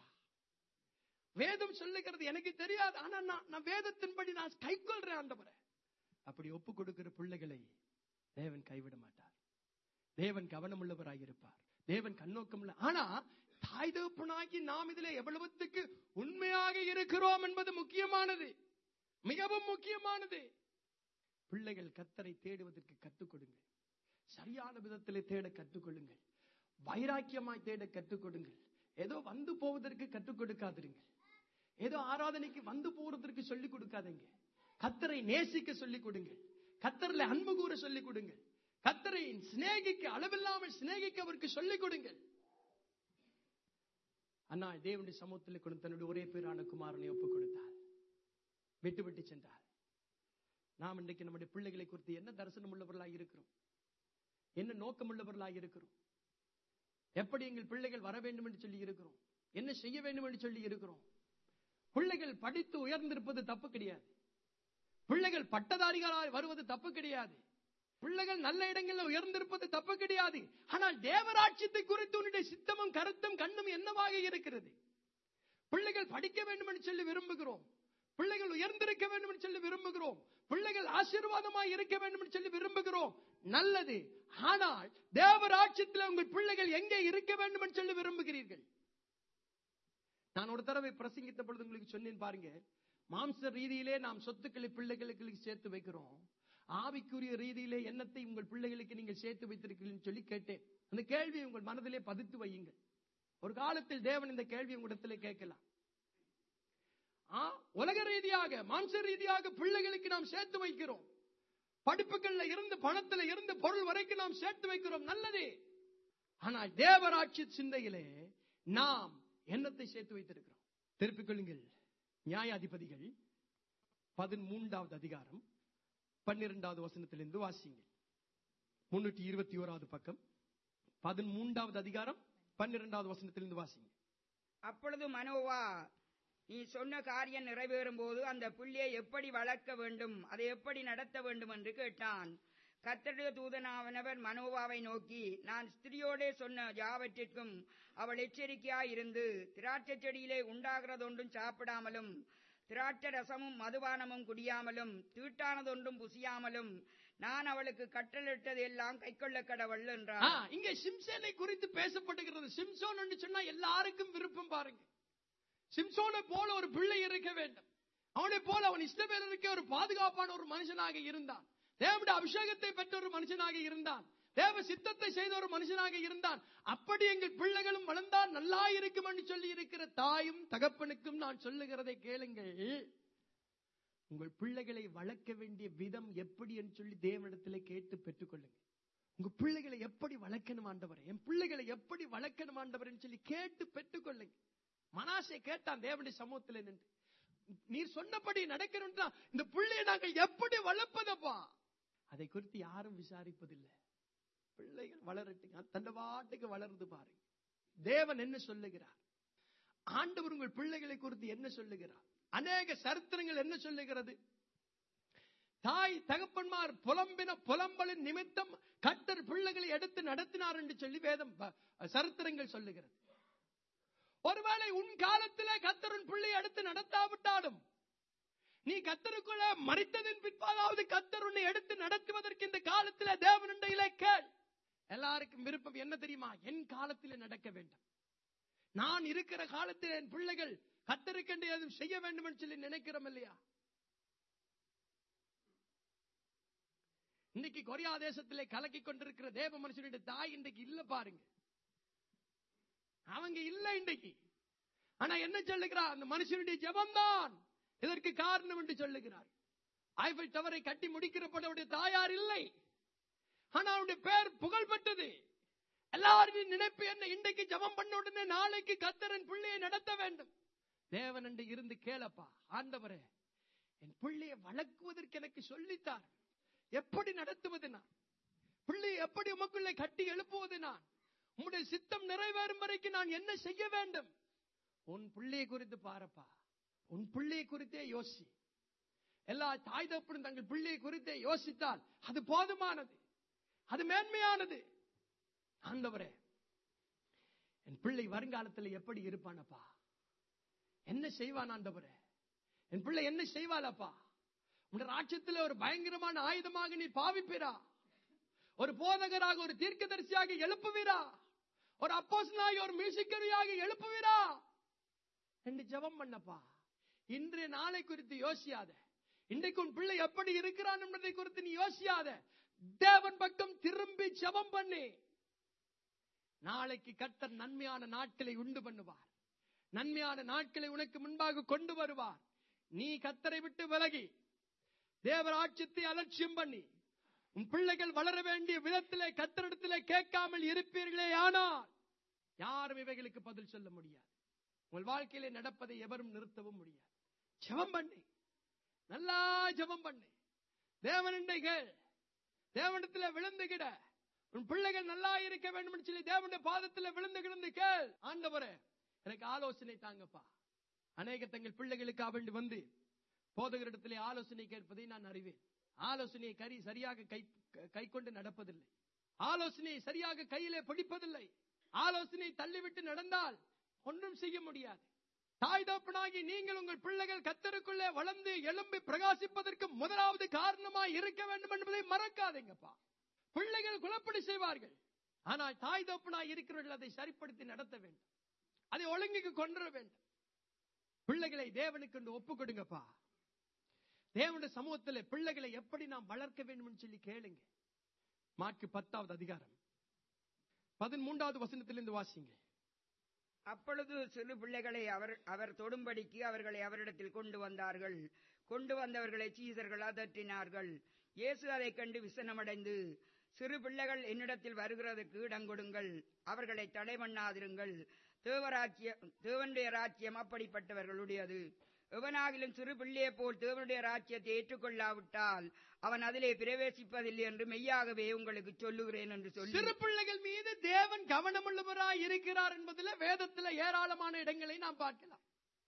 வேதம் சொல்லுகிறது எனக்கு தெரியாது ஆனா நான் நான் வேதத்தின்படி நான் கை கொள்றேன் ஆண்டவரே அப்படி ஒப்பு கொடுக்கிற பிள்ளைகளை தேவன் கைவிட மாட்டார் தேவன் கவனமுள்ளவராக இருப்பார் தேவன் கண்ணோக்கம் உள்ள ஆனா தாய் தகப்பனாகி நாம் இதுல எவ்வளவுத்துக்கு உண்மையாக இருக்கிறோம் என்பது முக்கியமானது மிகவும் முக்கியமானது பிள்ளைகள் கத்தரை தேடுவதற்கு கற்றுக் கொடுங்கள் சரியான விதத்திலே தேட கற்றுக்கொள்ளுங்கள் வைராக்கியமாய் தேட கற்றுக் கொடுங்கள் ஏதோ வந்து போவதற்கு கற்றுக் கொடுக்காதிருங்கள் ஏதோ ஆராதனைக்கு வந்து போறதற்கு சொல்லிக் கொடுக்காதீங்க கத்தரை நேசிக்க சொல்லிக் கொடுங்கள் கத்தரில் அன்பு கூற சொல்லிக் கொடுங்கள் கத்தரை சிநேகிக்க அளவில்லாமல் சிநேகிக்க அவருக்கு சொல்லிக் கொடுங்கள் அண்ணா தேவனுடைய சமூகத்தில் கொண்டு தன்னுடைய ஒரே பேரான குமாரனை ஒப்புக் கொடுத்தார் விட்டு விட்டு சென்றார் நாம் இன்றைக்கு நம்முடைய பிள்ளைகளை குறித்து என்ன தரிசனம் உள்ளவர்களாக இருக்கிறோம் என்ன நோக்கம் உள்ளவர்களாக இருக்கிறோம் எப்படி எங்கள் பிள்ளைகள் வர வேண்டும் என்று சொல்லி இருக்கிறோம் என்ன செய்ய வேண்டும் என்று சொல்லி இருக்கிறோம் பிள்ளைகள் படித்து உயர்ந்திருப்பது தப்பு கிடையாது பிள்ளைகள் பட்டதாரிகளாய் வருவது தப்பு கிடையாது பிள்ளைகள் நல்ல இடங்களில் உயர்ந்திருப்பது தப்பு கிடையாது ஆனால் தேவராட்சியத்தை குறித்து உன்னுடைய சித்தமும் கருத்தும் கண்ணும் என்னவாக இருக்கிறது பிள்ளைகள் படிக்க வேண்டும் என்று சொல்லி விரும்புகிறோம் பிள்ளைகள் உயர்ந்திருக்க வேண்டும் என்று சொல்லி விரும்புகிறோம் பிள்ளைகள் ஆசீர்வாதமாய் இருக்க வேண்டும் என்று சொல்லி விரும்புகிறோம் நல்லது ஆனால் தேவராட்சியத்தில் உங்கள் பிள்ளைகள் எங்கே இருக்க வேண்டும் என்று சொல்லி விரும்புகிறீர்கள் நான் ஒரு தடவை பிரசங்கித்த பொழுது உங்களுக்கு சொன்னேன் பாருங்க மாம்ச ரீதியிலே நாம் சொத்துக்களை பிள்ளைகளுக்கு சேர்த்து வைக்கிறோம் ஆவிக்குரிய ரீதியிலே எண்ணத்தை உங்கள் பிள்ளைகளுக்கு நீங்கள் சேர்த்து வைத்திருக்கிறீர்கள் சொல்லி கேட்டேன் அந்த கேள்வியை உங்கள் மனதிலே பதித்து வையுங்கள் ஒரு காலத்தில் தேவன் இந்த கேள்வி உங்களிடத்திலே கேட்கலாம் ஆ, உலக ரீதியாக மாம்ச ரீதியாக பிள்ளைகளுக்கு நாம் சேர்த்து வைக்கிறோம் படிப்புகள்ல இருந்து பணத்துல இருந்து பொருள் வரைக்கும் நாம் சேர்த்து வைக்கிறோம் நல்லதே ஆனால் தேவராட்சி சிந்தையிலே நாம் எண்ணத்தை சேர்த்து வைத்திருக்கிறோம் திருப்பிக் கொள்ளுங்கள் நியாயாதிபதிகள் பதிமூன்றாவது அதிகாரம் பன்னிரெண்டாவது வசனத்திலிருந்து வாசியுங்கள் முன்னூற்றி இருபத்தி ஓராவது பக்கம் பதிமூன்றாவது அதிகாரம் பன்னிரெண்டாவது வசனத்திலிருந்து வாசிங்க அப்பொழுது மனோவா நீ சொன்ன காரியம் நிறைவேறும் போது அந்த புள்ளியை எப்படி வளர்க்க வேண்டும் அதை எப்படி நடத்த வேண்டும் என்று கேட்டான் கத்தருடைய தூதனாவனவர் மனோவாவை நோக்கி நான் ஸ்திரியோடே சொன்ன யாவற்றிற்கும் அவள் எச்சரிக்கையாயிருந்து திராட்சை செடியிலே உண்டாகிறதொன்றும் சாப்பிடாமலும் திராட்சை ரசமும் மதுபானமும் குடியாமலும் தீட்டானதொன்றும் புசியாமலும் நான் அவளுக்கு கட்டளிட்டது எல்லாம் கைக்கொள்ள கடவுள் ஆ, என்றார் இங்க சிம்சோனை குறித்து பேசப்படுகிறது சிம்சோன் என்று சொன்னா எல்லாருக்கும் விருப்பம் பாருங்க சிம்சோனை போல ஒரு பிள்ளை இருக்க வேண்டும் அவனை போல அவன் இஷ்டவேலருக்கு ஒரு பாதுகாப்பான ஒரு மனுஷனாக இருந்தான் தேவனுடைய அபிஷேகத்தை பெற்ற ஒரு மனுஷனாக இருந்தான் தேவ சித்தத்தை செய்த ஒரு மனுஷனாக இருந்தான் அப்படி எங்கள் பிள்ளைகளும் வளர்ந்தால் நல்லா இருக்கும் என்று சொல்லி இருக்கிற தாயும் தகப்பனுக்கும் நான் சொல்லுகிறதை கேளுங்கள் உங்கள் பிள்ளைகளை வளர்க்க வேண்டிய விதம் எப்படி என்று சொல்லி தேவனிடத்திலே கேட்டு பெற்றுக்கொள்ளுங்க உங்க பிள்ளைகளை எப்படி வளர்க்கணும் ஆண்டவரே என் பிள்ளைகளை எப்படி வளர்க்கணும் ஆண்டவரேன்னு சொல்லி கேட்டு பெற்றுக்கொள்ளுங்க மனாசை கேட்டான் தேவனுடைய சமூகத்தில் நின்று நீர் சொன்னபடி நடக்கணும்னா இந்த பிள்ளையை நாங்கள் எப்படி வளர்ப்பதப்பா அதை குறித்து யாரும் விசாரிப்பதில்லை பிள்ளைகள் வளரட்டுங்க தந்த பாட்டுக்கு வளர்ந்து பாருங்க தேவன் என்ன சொல்லுகிறார் ஆண்டவர் உங்கள் பிள்ளைகளை குறித்து என்ன சொல்லுகிறார் அநேக சரித்திரங்கள் என்ன சொல்லுகிறது தாய் தகப்பன்மார் புலம்பின புலம்பலின் நிமித்தம் கட்டர் பிள்ளைகளை எடுத்து நடத்தினார் என்று சொல்லி வேதம் ப- சரித்திரங்கள் சொல்லுகிறது ஒருவேளை உன் காலத்திலே கத்தரின் பிள்ளை எடுத்து நடத்தாவிட்டாலும் நீ கத்தருக்குள்ள மறித்ததின் பிற்பாதாவது கத்தர் உன்னை எடுத்து நடத்துவதற்கு இந்த காலத்திலே தேவனுடைய கேள் எல்லாருக்கும் விருப்பம் என்ன தெரியுமா என் காலத்திலே நடக்க வேண்டும் நான் இருக்கிற காலத்தில் என் பிள்ளைகள் கத்தருக்கென்று எதுவும் செய்ய வேண்டும் என்று சொல்லி நினைக்கிறோம் இல்லையா இன்னைக்கு கொரியா தேசத்திலே கலக்கி கொண்டிருக்கிற தேவ மனுஷனுடைய தாய் இன்றைக்கு இல்ல பாருங்க அவங்க இல்ல இன்றைக்கு ஆனா என்ன சொல்லுகிறார் அந்த மனுஷனுடைய ஜெபம்தான் இதற்கு காரணம் என்று சொல்லுகிறார் ஐபிள் டவரை கட்டி முடிக்கிறப்பட அவருடைய தாயார் இல்லை ஆனா அவருடைய பேர் புகழ்பெற்றது எல்லாரும் நினைப்பு என்ன இன்றைக்கு ஜெபம் பண்ண உடனே நாளைக்கு கத்தரன் பிள்ளையை நடத்த வேண்டும் தேவன் என்று இருந்து கேளப்பா ஆண்டவரே என் பிள்ளையை வளர்க்குவதற்கு எனக்கு சொல்லித்தார் எப்படி நடத்துவது நான் பிள்ளையை எப்படி உமக்குள்ளே கட்டி எழுப்புவது நான் உம்முடைய சித்தம் நிறைவேறும் வரைக்கும் நான் என்ன செய்ய வேண்டும் உன் பிள்ளையை குறித்து பாரப்பா உன் பிள்ளையை குறித்தே யோசி எல்லா தாய் தகப்பனும் தங்கள் பிள்ளையை குறித்தே யோசித்தால் அது போதுமானது அது மேன்மையானது ஆண்டவரே என் பிள்ளை வருங்காலத்தில் எப்படி இருப்பானப்பா என்ன செய்வான் ஆண்டவரே என் பிள்ளை என்ன செய்வாளப்பா உன் ராட்சத்தில் ஒரு பயங்கரமான ஆயுதமாக நீ பாவிப்பீரா ஒரு போதகராக ஒரு தீர்க்கதரிசியாக எழுப்புவீரா ஒரு அப்போசனாக ஒரு மியூசிக்கரியாக எழுப்புவீரா என்று ஜெபம் பண்ணப்பா இன்றைய நாளை குறித்து யோசியாத இன்றைக்கு உன் பிள்ளை எப்படி இருக்கிறான் என்பதை குறித்து நீ யோசியாத தேவன் பக்கம் திரும்பி ஜெபம் பண்ணி நாளைக்கு கர்த்தர் நன்மையான நாட்களை உண்டு பண்ணுவார் நன்மையான நாட்களை உனக்கு முன்பாக கொண்டு வருவார் நீ கத்தரை விட்டு விலகி தேவராட்சியத்தை அலட்சியம் பண்ணி உன் பிள்ளைகள் வளர வேண்டிய விதத்திலே கத்தரிடத்திலே கேட்காமல் இருப்பீர்களே ஆனால் யாரும் இவைகளுக்கு பதில் சொல்ல முடியாது உங்கள் வாழ்க்கையிலே நடப்பதை எவரும் நிறுத்தவும் முடியாது ஜெபம் பண்ணி நல்லா ஜெபம் பண்ணு தேவனுடைய கேள் தேவனிடத்துல விழுந்து கிட உன் பிள்ளைகள் நல்லா இருக்க வேண்டும் என்று சொல்லி தேவனுடைய பாதத்துல விழுந்து கிடந்து கேள் ஆண்டவரே எனக்கு ஆலோசனை தாங்கப்பா அநேக தங்கள் பிள்ளைகளுக்கு வேண்டி வந்து போதகரிடத்திலே ஆலோசனை கேட்பதை நான் அறிவேன் ஆலோசனையை கரி சரியாக கை கை கொண்டு நடப்பதில்லை ஆலோசனையை சரியாக கையிலே பிடிப்பதில்லை ஆலோசனை தள்ளிவிட்டு நடந்தால் ஒன்றும் செய்ய முடியாது தாய் தகப்பனாகி நீங்கள் உங்கள் பிள்ளைகள் கத்தருக்குள்ளே வளர்ந்து எழும்பி பிரகாசிப்பதற்கு முதலாவது காரணமாய் இருக்க வேண்டும் என்பதை மறக்காதீங்கப்பா பிள்ளைகள் குழப்படி செய்வார்கள் ஆனால் தாய் தகப்பனாய் இருக்கிறவர்கள் அதை சரிப்படுத்தி நடத்த வேண்டும் அதை ஒழுங்குக்கு கொண்டு வர வேண்டும் பிள்ளைகளை தேவனுக்கு என்று ஒப்பு கொடுங்கப்பா தேவனுடைய சமூகத்தில் பிள்ளைகளை எப்படி நாம் வளர்க்க வேண்டும் சொல்லி கேளுங்க மார்க்கு பத்தாவது அதிகாரம் பதிமூன்றாவது வசனத்திலிருந்து வாசிங்க அப்பொழுது சிறு பிள்ளைகளை அவர் அவர் தொடும்படிக்கு அவர்களை அவரிடத்தில் கொண்டு வந்தார்கள் கொண்டு வந்தவர்களை சீசர்கள் அதற்றினார்கள் இயேசு அதைக் கண்டு விசனமடைந்து சிறு பிள்ளைகள் என்னிடத்தில் வருகிறதற்கு இடங்கொடுங்கள் அவர்களை தடை பண்ணாதிருங்கள் தேவராட்சிய தேவனுடைய ராஜ்யம் அப்படிப்பட்டவர்களுடையது எவனாகிலும் சிறு பிள்ளையைப் போல் தேவனுடைய ராஜ்யத்தை ஏற்றுக்கொள்ளாவிட்டால் அவன் அதிலே பிரவேசிப்பதில்லை என்று மெய்யாகவே உங்களுக்கு சொல்லுகிறேன் என்று சொல்லி சிறு பிள்ளைகள் மீது தேவன் கவனமுள்ளவராய் இருக்கிறார் என்பதில் வேதத்தில் ஏராளமான இடங்களை நாம் பார்க்கலாம்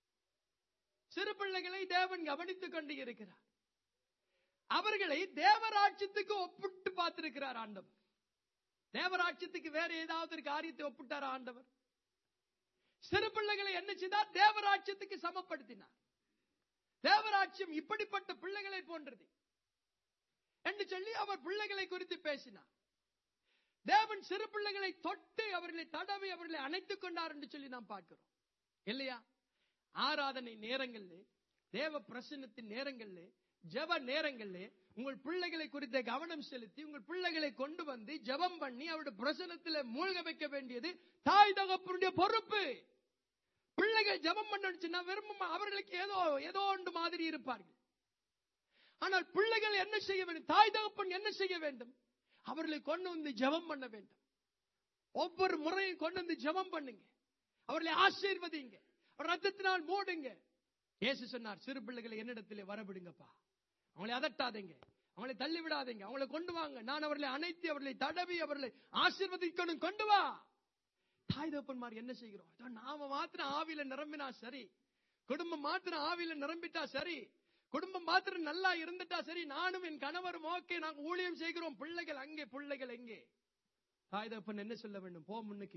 சிறு பிள்ளைகளை தேவன் கவனித்துக் கொண்டு இருக்கிறார் அவர்களை தேவராட்சியத்துக்கு ஒப்பிட்டு பார்த்திருக்கிறார் ஆண்டவர் தேவராட்சியத்துக்கு வேற ஏதாவது ஒரு காரியத்தை ஒப்பிட்டார் ஆண்டவர் சிறு பிள்ளைகளை என்ன செய்தார் தேவராட்சியத்துக்கு சமப்படுத்தினார் தேவராட்சியம் இப்படிப்பட்ட பிள்ளைகளை போன்றது என்று சொல்லி அவர் பிள்ளைகளை குறித்து பேசினார் தேவன் சிறு பிள்ளைகளை தொட்டு அவர்களை தடவி அவர்களை அணைத்துக் கொண்டார் என்று சொல்லி நாம் பார்க்கிறோம் இல்லையா ஆராதனை நேரங்களில் தேவ பிரசன்னத்தின் நேரங்களில் ஜெப நேரங்களில் உங்கள் பிள்ளைகளை குறித்த கவனம் செலுத்தி உங்கள் பிள்ளைகளை கொண்டு வந்து ஜெபம் பண்ணி அவருடைய பிரசனத்தில் மூழ்க வைக்க வேண்டியது தாய் தகப்பனுடைய பொறுப்பு பிள்ளைகள் ஜெபம் பண்ணா விரும்ப அவர்களுக்கு ஏதோ ஏதோ ஒன்று மாதிரி இருப்பார்கள் ஆனால் பிள்ளைகள் என்ன செய்ய வேண்டும் தாய் தகப்பன் என்ன செய்ய வேண்டும் அவர்களை கொண்டு வந்து ஜெபம் பண்ண வேண்டும் ஒவ்வொரு முறையும் கொண்டு வந்து ஜெபம் பண்ணுங்க அவர்களை ஆசீர்வதிங்க ரத்தத்தினால் மூடுங்க இயேசு சொன்னார் சிறு பிள்ளைகளை என்னிடத்திலே வரவிடுங்கப்பா அவங்களை அதட்டாதீங்க அவங்களை தள்ளி விடாதீங்க அவங்களை கொண்டு வாங்க நான் அவர்களை அணைத்து அவர்களை தடவி அவர்களை ஆசீர்வதிக்கணும் கொண்டு வா தாய் தகப்பன்மார் என்ன செய்கிறோம் இதோ நாம மாத்திரம் ஆவியில நிரம்பினா சரி குடும்பம் மாத்திரம் ஆவியில நிரம்பிட்டா சரி குடும்பம் மாத்திரம் நல்லா இருந்துட்டா சரி நானும் என் கணவரும் ஓகே நாங்க ஊழியம் செய்கிறோம் பிள்ளைகள் அங்கே பிள்ளைகள் எங்கே தாய் தகப்பன் என்ன சொல்ல வேண்டும் போ முன்னுக்கு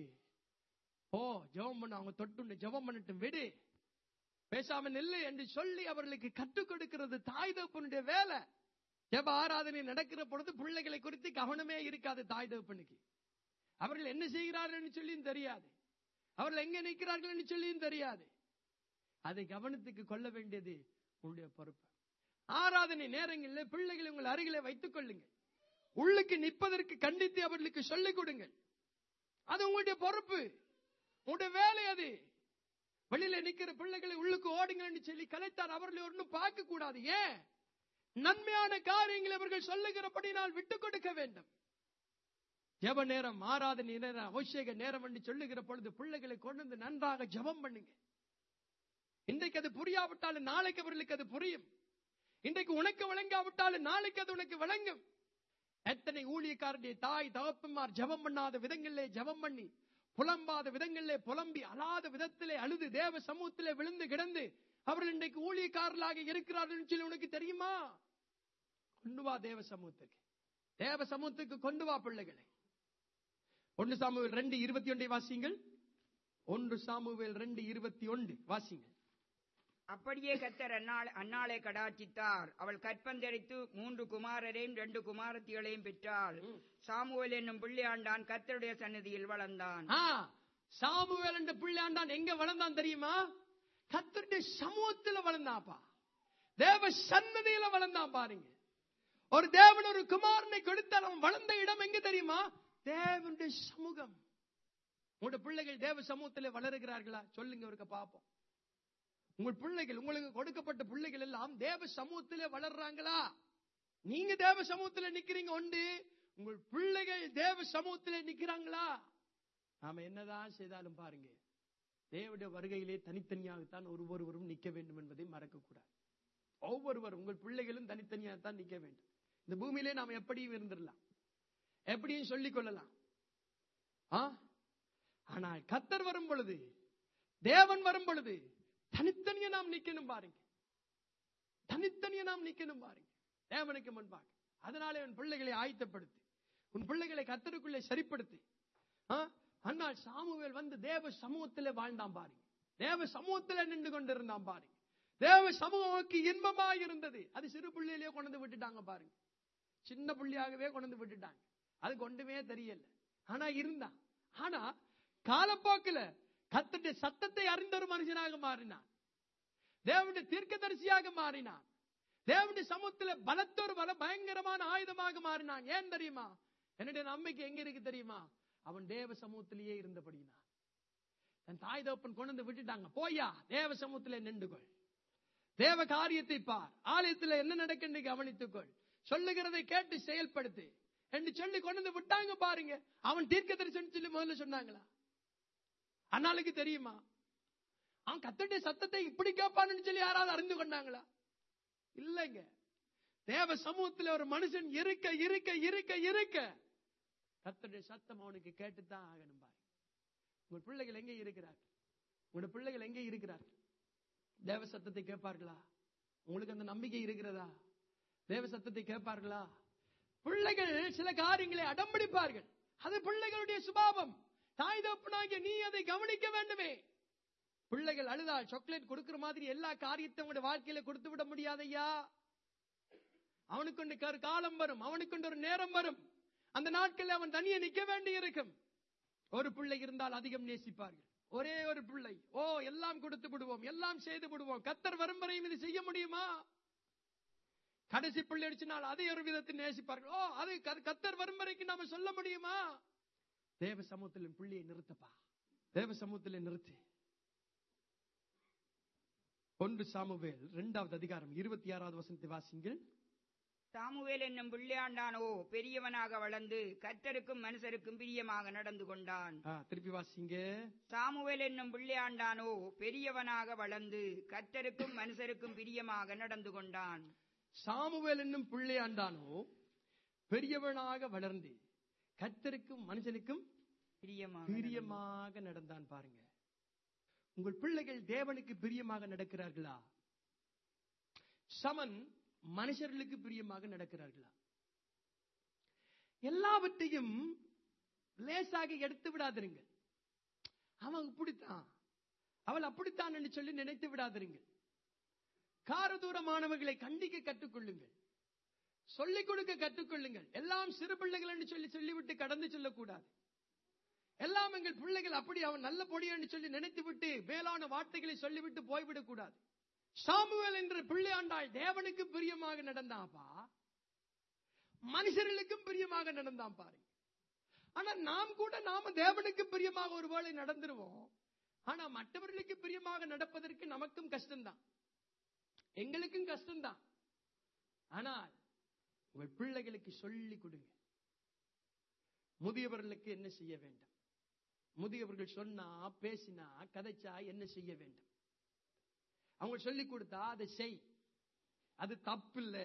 போ ஜெபம் பண்ண அவங்க தொட்டு ஜெபம் பண்ணட்டும் விடு பேசாம நில்லு என்று சொல்லி அவர்களுக்கு கற்றுக் கொடுக்கிறது தாய் தகப்பனுடைய வேலை ஜெப ஆராதனை நடக்கிற பொழுது பிள்ளைகளை குறித்து கவனமே இருக்காது தாய் தகப்பனுக்கு அவர்கள் என்ன செய்கிறார்கள் சொல்லியும் தெரியாது அவர்கள் எங்க நிற்கிறார்கள் சொல்லியும் தெரியாது அதை கவனத்துக்கு கொள்ள வேண்டியது உங்களுடைய பொறுப்பு ஆராதனை நேரங்களில் பிள்ளைகளை உங்கள் அருகிலே வைத்துக் கொள்ளுங்கள் உள்ளுக்கு நிற்பதற்கு கண்டித்து அவர்களுக்கு சொல்லிக் கொடுங்கள் அது உங்களுடைய பொறுப்பு உங்களுடைய வேலை அது வெளியில நிக்கிற பிள்ளைகளை உள்ளுக்கு ஓடுங்கன்னு சொல்லி கலைத்தார் அவர்களை ஒன்றும் பார்க்க கூடாது ஏன் நன்மையான காரியங்களை அவர்கள் சொல்லுகிறபடி நான் விட்டுக் கொடுக்க வேண்டும் ஜெப நேரம் ஆராதனை நேரம் அபிஷேக நேரம் என்று சொல்லுகிற பொழுது பிள்ளைகளை கொண்டு வந்து நன்றாக ஜெபம் பண்ணுங்க இன்றைக்கு அது புரியாவிட்டாலும் நாளைக்கு அவர்களுக்கு அது புரியும் இன்றைக்கு உனக்கு வழங்காவிட்டாலும் நாளைக்கு அது உனக்கு வழங்கும் எத்தனை ஊழியக்காரருடைய தாய் தகப்பன்மார் ஜெபம் பண்ணாத விதங்களிலே ஜெபம் பண்ணி புலம்பாத விதங்களிலே புலம்பி அழாத விதத்திலே அழுது தேவ சமூகத்திலே விழுந்து கிடந்து அவர்கள் இன்றைக்கு ஊழியக்காரர்களாக இருக்கிறார்கள் சொல்லி உனக்கு தெரியுமா கொண்டு வா தேவ சமூகத்துக்கு தேவ சமூகத்துக்கு கொண்டு வா பிள்ளைகளை ஒன்று சாமுவேல் ரெண்டு இருபத்தி ஒன்றை வாசிங்கள் ஒன்று சாமுவேல் ரெண்டு இருபத்தி ஒன்று வாசிங்கள் அப்படியே கத்தர் அன்னாள் அன்னாளை கடாட்சித்தார் அவள் கற்பந்தரித்து மூன்று குமாரரையும் ரெண்டு குமாரத்திகளையும் பெற்றாள் சாமுவேல் என்னும் பிள்ளையாண்டான் கத்தருடைய சன்னதியில் வளர்ந்தான் ஆ, சாமுவேல் என்ற பிள்ளையாண்டான் எங்க வளர்ந்தான் தெரியுமா கத்தருடைய சமூகத்துல வளர்ந்தாப்பா தேவ சன்னதியில வளர்ந்தான் பாருங்க ஒரு தேவன் ஒரு குமாரனை கொடுத்தால் அவன் வளர்ந்த இடம் எங்க தெரியுமா தேவனுடைய சமூகம் உங்களுடைய பிள்ளைகள் தேவ சமூகத்திலே வளருகிறார்களா சொல்லுங்க ஒருக்க பாப்போம் உங்கள் பிள்ளைகள் உங்களுக்கு கொடுக்கப்பட்ட பிள்ளைகள் எல்லாம் தேவ சமூகத்திலே வளர்றாங்களா நீங்க தேவ சமூகத்திலே நிக்கிறீங்க உண்டு உங்கள் பிள்ளைகள் தேவ சமூகத்திலே நிக்கிறாங்களா நாம என்னதான் செய்தாலும் பாருங்க தேவனுடைய வருகையிலே தனித்தனியாகத்தான் ஒருவொருவரும் நிக்க வேண்டும் என்பதை மறக்க கூடாது ஒவ்வொருவரும் உங்கள் பிள்ளைகளும் தனித்தனியாகத்தான் நிக்க வேண்டும் இந்த பூமியிலே நாம் எப்படியும் இருந்துடலாம் எப்படியும் சொல்லிக் கொள்ளலாம் ஆ? ஆனால் கத்தர் வரும் பொழுது தேவன் வரும் பொழுது தனித்தனியா நாம் நிக்கணும் பாருங்க தனித்தனியா நாம் நிக்கணும் பாருங்க தேவனுக்கு முன்பாக அதனாலே உன் பிள்ளைகளை ஆயத்தப்படுத்து உன் பிள்ளைகளை கத்தருக்குள்ளே சரிப்படுத்து ஆ? அண்ணால் சாமுவேல் வந்து தேவ சமூகத்திலே வாழ்ந்தான் பாருங்க தேவ சமூகத்திலே நின்று கொண்டிருந்தான் பாருங்க தேவ சமூகத்துக்கு இன்பமா இருந்தது அது சிறு பிள்ளையிலேயே கொண்டு வந்து விட்டுட்டாங்க பாருங்க சின்ன புள்ளியாகவே கொண்டு வந்து விட்டுட்டாங்க அது கொண்டுமே தெரியல ஆனா இருந்தான் ஆனா காலப்போக்கில் கத்துடைய சத்தத்தை அறிந்த ஒரு மனுஷனாக மாறினான் தேவனுடைய தீர்க்கதரிசியாக மாறினான் தேவனுடைய சமூகத்துல பலத்த ஒரு பல பயங்கரமான ஆயுதமாக மாறினான் ஏன் தெரியுமா என்னுடைய நம்பிக்கை எங்க இருக்கு தெரியுமா அவன் தேவ சமூகத்திலேயே இருந்தபடினான் தன் தாய் தகப்பன் கொண்டு வந்து விட்டுட்டாங்க போயா தேவ சமூகத்திலே நின்றுகொள் தேவ காரியத்தை பார் ஆலயத்தில் என்ன நடக்குன்னு கவனித்துக்கொள் சொல்லுகிறதை கேட்டு செயல்படுத்து என்று சொல்லி கொண்டு வந்து விட்டாங்க பாருங்க அவன் தீர்க்க தரிசனம் சொல்லி முதல்ல சொன்னாங்களா அண்ணாளுக்கு தெரியுமா அவன் கத்தடைய சத்தத்தை இப்படி கேட்பான்னு சொல்லி யாராவது அறிந்து கொண்டாங்களா இல்லைங்க தேவ சமூகத்தில் ஒரு மனுஷன் இருக்க இருக்க இருக்க இருக்க கத்தடைய சத்தம் அவனுக்கு கேட்டுத்தான் ஆகணும் பாருங்க உங்கள் பிள்ளைகள் எங்கே இருக்கிறார்கள் உங்களுடைய பிள்ளைகள் எங்கே இருக்கிறார்கள் தேவ சத்தத்தை கேட்பார்களா உங்களுக்கு அந்த நம்பிக்கை இருக்கிறதா தேவ சத்தத்தை கேட்பார்களா பிள்ளைகள் சில காரியங்களை அடம்பிடிப்பார்கள் அது பிள்ளைகளுடைய சுபாவம் தாய் தப்புனாகிய நீ அதை கவனிக்க வேண்டுமே பிள்ளைகள் அழுதால் சாக்லேட் கொடுக்கிற மாதிரி எல்லா காரியத்தையும் உங்களுடைய வாழ்க்கையில கொடுத்து விட முடியாதையா அவனுக்கு ஒன்று ஒரு காலம் வரும் அவனுக்கு ஒன்று ஒரு நேரம் வரும் அந்த நாட்களில் அவன் தனியே நிக்க வேண்டி இருக்கும் ஒரு பிள்ளை இருந்தால் அதிகம் நேசிப்பார்கள் ஒரே ஒரு பிள்ளை ஓ எல்லாம் கொடுத்து விடுவோம் எல்லாம் செய்து விடுவோம் கத்தர் வரும் வரையும் இது செய்ய முடியுமா கடைசி பிள்ளை அடிச்சினால் அதை ஒரு விதத்தில் நேசிப்பார்கள் ஓ அது க- கத்தர் வரும் வரைக்கும் நாம சொல்ல முடியுமா தேவ சமூகத்தில் பிள்ளையை நிறுத்தப்பா தேவ சமூகத்தில் நிறுத்து ஒன்று சாமுவேல் இரண்டாவது அதிகாரம் இருபத்தி ஆறாவது வசனத்தை வாசிங்கள் சாமுவேல் என்னும் பிள்ளையாண்டானோ பெரியவனாக வளர்ந்து கத்தருக்கும் மனுஷருக்கும் பிரியமாக நடந்து கொண்டான் ஆ, திருப்பி வாசிங்க சாமுவேல் என்னும் பிள்ளையாண்டானோ பெரியவனாக வளர்ந்து கத்தருக்கும் மனுஷருக்கும் பிரியமாக நடந்து கொண்டான் சாமுவேல் என்னும் பிள்ளையாண்டானோ பெரியவனாக வளர்ந்து கத்தருக்கும் மனுஷனுக்கும் பிரியமாக பிரியமாக நடந்தான் பாருங்க உங்கள் பிள்ளைகள் தேவனுக்கு பிரியமாக நடக்கிறார்களா சமன் மனுஷர்களுக்கு பிரியமாக நடக்கிறார்களா எல்லாவற்றையும் லேசாக எடுத்து விடாதிருங்கள் அவன் இப்படித்தான் அவள் அப்படித்தான் என்று சொல்லி நினைத்து விடாதிருங்கள் காரதூரமானவர்களை கண்டிக்க கற்றுக்கொள்ளுங்கள் சொல்லிக் கொடுக்க கற்றுக்கொள்ளுங்கள் எல்லாம் சிறு பிள்ளைகள் என்று சொல்லி சொல்லிவிட்டு கடந்து சொல்லக்கூடாது எல்லாம் எங்கள் பிள்ளைகள் அப்படி அவன் நல்ல பொடி என்று சொல்லி நினைத்து விட்டு மேலான வார்த்தைகளை சொல்லிவிட்டு போய்விடக் கூடாது சாமுவேல் என்ற பிள்ளையாண்டாள் தேவனுக்கு பிரியமாக நடந்தாப்பா மனுஷர்களுக்கும் பிரியமாக நடந்தான் பாருங்க ஆனா நாம் கூட நாம தேவனுக்கு பிரியமாக ஒருவேளை நடந்துருவோம் ஆனா மற்றவர்களுக்கு பிரியமாக நடப்பதற்கு நமக்கும் கஷ்டம்தான் எங்களுக்கும் கஷ்டம்தான் ஆனால் உங்கள் பிள்ளைகளுக்கு சொல்லி கொடுங்க முதியவர்களுக்கு என்ன செய்ய வேண்டும் முதியவர்கள் சொன்னா பேசினா கதைச்சா என்ன செய்ய வேண்டும் அவங்க சொல்லி கொடுத்தா அதை செய் அது தப்பு இல்ல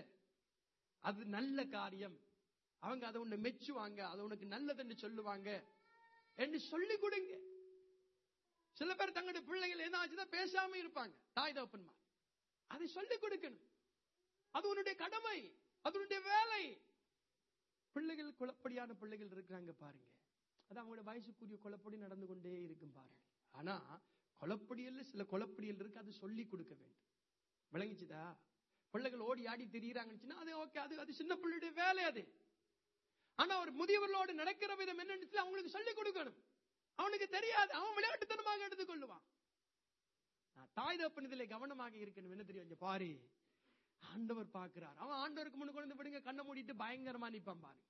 அது நல்ல காரியம் அவங்க அதை உன்னை மெச்சுவாங்க அது உனக்கு நல்லதுன்னு சொல்லுவாங்க என்று சொல்லி கொடுங்க சில பேர் தங்களுடைய பிள்ளைகள் என்ன ஆச்சுன்னா பேசாம இருப்பாங்க தாய் தகப்பன்மா அதை சொல்லிக் கொடுக்கணும் அது உன்னுடைய கடமை அது உன்னுடைய வேலை பிள்ளைகள் குழப்படியான பிள்ளைகள் இருக்கிறாங்க பாருங்க அது அவங்களோட வயசுக்குரிய குழப்படி நடந்து கொண்டே இருக்கும் பாருங்க ஆனா குழப்படியல்ல சில குழப்படியல் இருக்கு அது சொல்லி கொடுக்க வேண்டும் விளங்கிச்சுதா பிள்ளைகள் ஓடி ஆடி திரியிறாங்கன்னு அது ஓகே அது அது சின்ன பிள்ளையுடைய வேலை அது ஆனா ஒரு முதியவர்களோடு நடக்கிற விதம் என்னன்னு அவங்களுக்கு சொல்லி கொடுக்கணும் அவனுக்கு தெரியாது அவன் விளையாட்டுத்தனமாக எடுத்துக்கொள்ளுவான் நான் தாய் தப்பன் இதுல கவனமாக இருக்கணும் என்ன தெரியும் இங்க பாரு ஆண்டவர் பார்க்கிறார் அவன் ஆண்டவருக்கு முன்னு கொண்டு விடுங்க கண்ணை மூடிட்டு பயங்கரமா நிப்பான் பாருங்க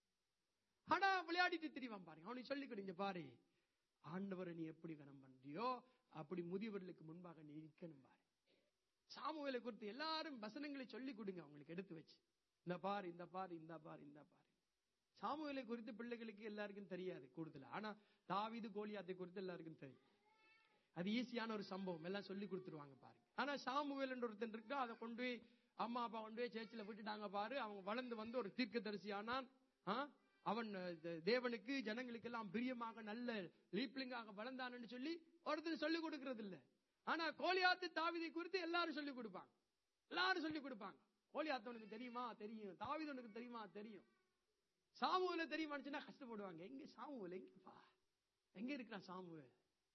ஆனா விளையாடிட்டு திரிவான் பாருங்க அவனுக்கு சொல்லி கொடுங்க பாரு ஆண்டவரை நீ எப்படி கனம் பண்றியோ அப்படி முதியவர்களுக்கு முன்பாக நீ நிக்கணும் பாரு சாமுவேலை குறித்து எல்லாரும் வசனங்களை சொல்லி கொடுங்க அவங்களுக்கு எடுத்து வச்சு இந்த பாரு இந்த பாரு இந்த பாரு இந்த பாரு சாமுவேலை குறித்து பிள்ளைகளுக்கு எல்லாருக்கும் தெரியாது கூடுதல் ஆனா தாவீது கோலியாத்தை குறித்து எல்லாருக்கும் தெரியும் அது ஈஸியான ஒரு சம்பவம் எல்லாம் சொல்லி கொடுத்துருவாங்க பாருங்க ஆனா சாமுவேல் என்ற ஒருத்தன் இருக்கா அதை கொண்டு போய் அம்மா அப்பா கொண்டு போய் சேர்ச்சில விட்டுட்டாங்க பாரு அவங்க வளர்ந்து வந்து ஒரு தீர்க்கதரிசி ஆனான் ஆ? அவன் அஹ், தே- தேவனுக்கு ஜனங்களுக்கு எல்லாம் பிரியமாக நல்ல லீப்லிங்காக வளர்ந்தான்னு சொல்லி ஒருத்தர் சொல்லிக் கொடுக்கறது இல்ல ஆனா கோலியாத்து தாவிதை குறித்து எல்லாரும் சொல்லிக் கொடுப்பாங்க எல்லாரும் சொல்லிக் கொடுப்பாங்க கோலியாத்து உனக்கு தெரியுமா தெரியும் தாவிது உனக்கு தெரியுமா தெரியும் சாமுவேல தெரியுமான்னு சொன்னா கஷ்டப்படுவாங்க எங்க சாமுவேல் எங்கப்பா எங்க இருக்கிறான் சாமுவேல்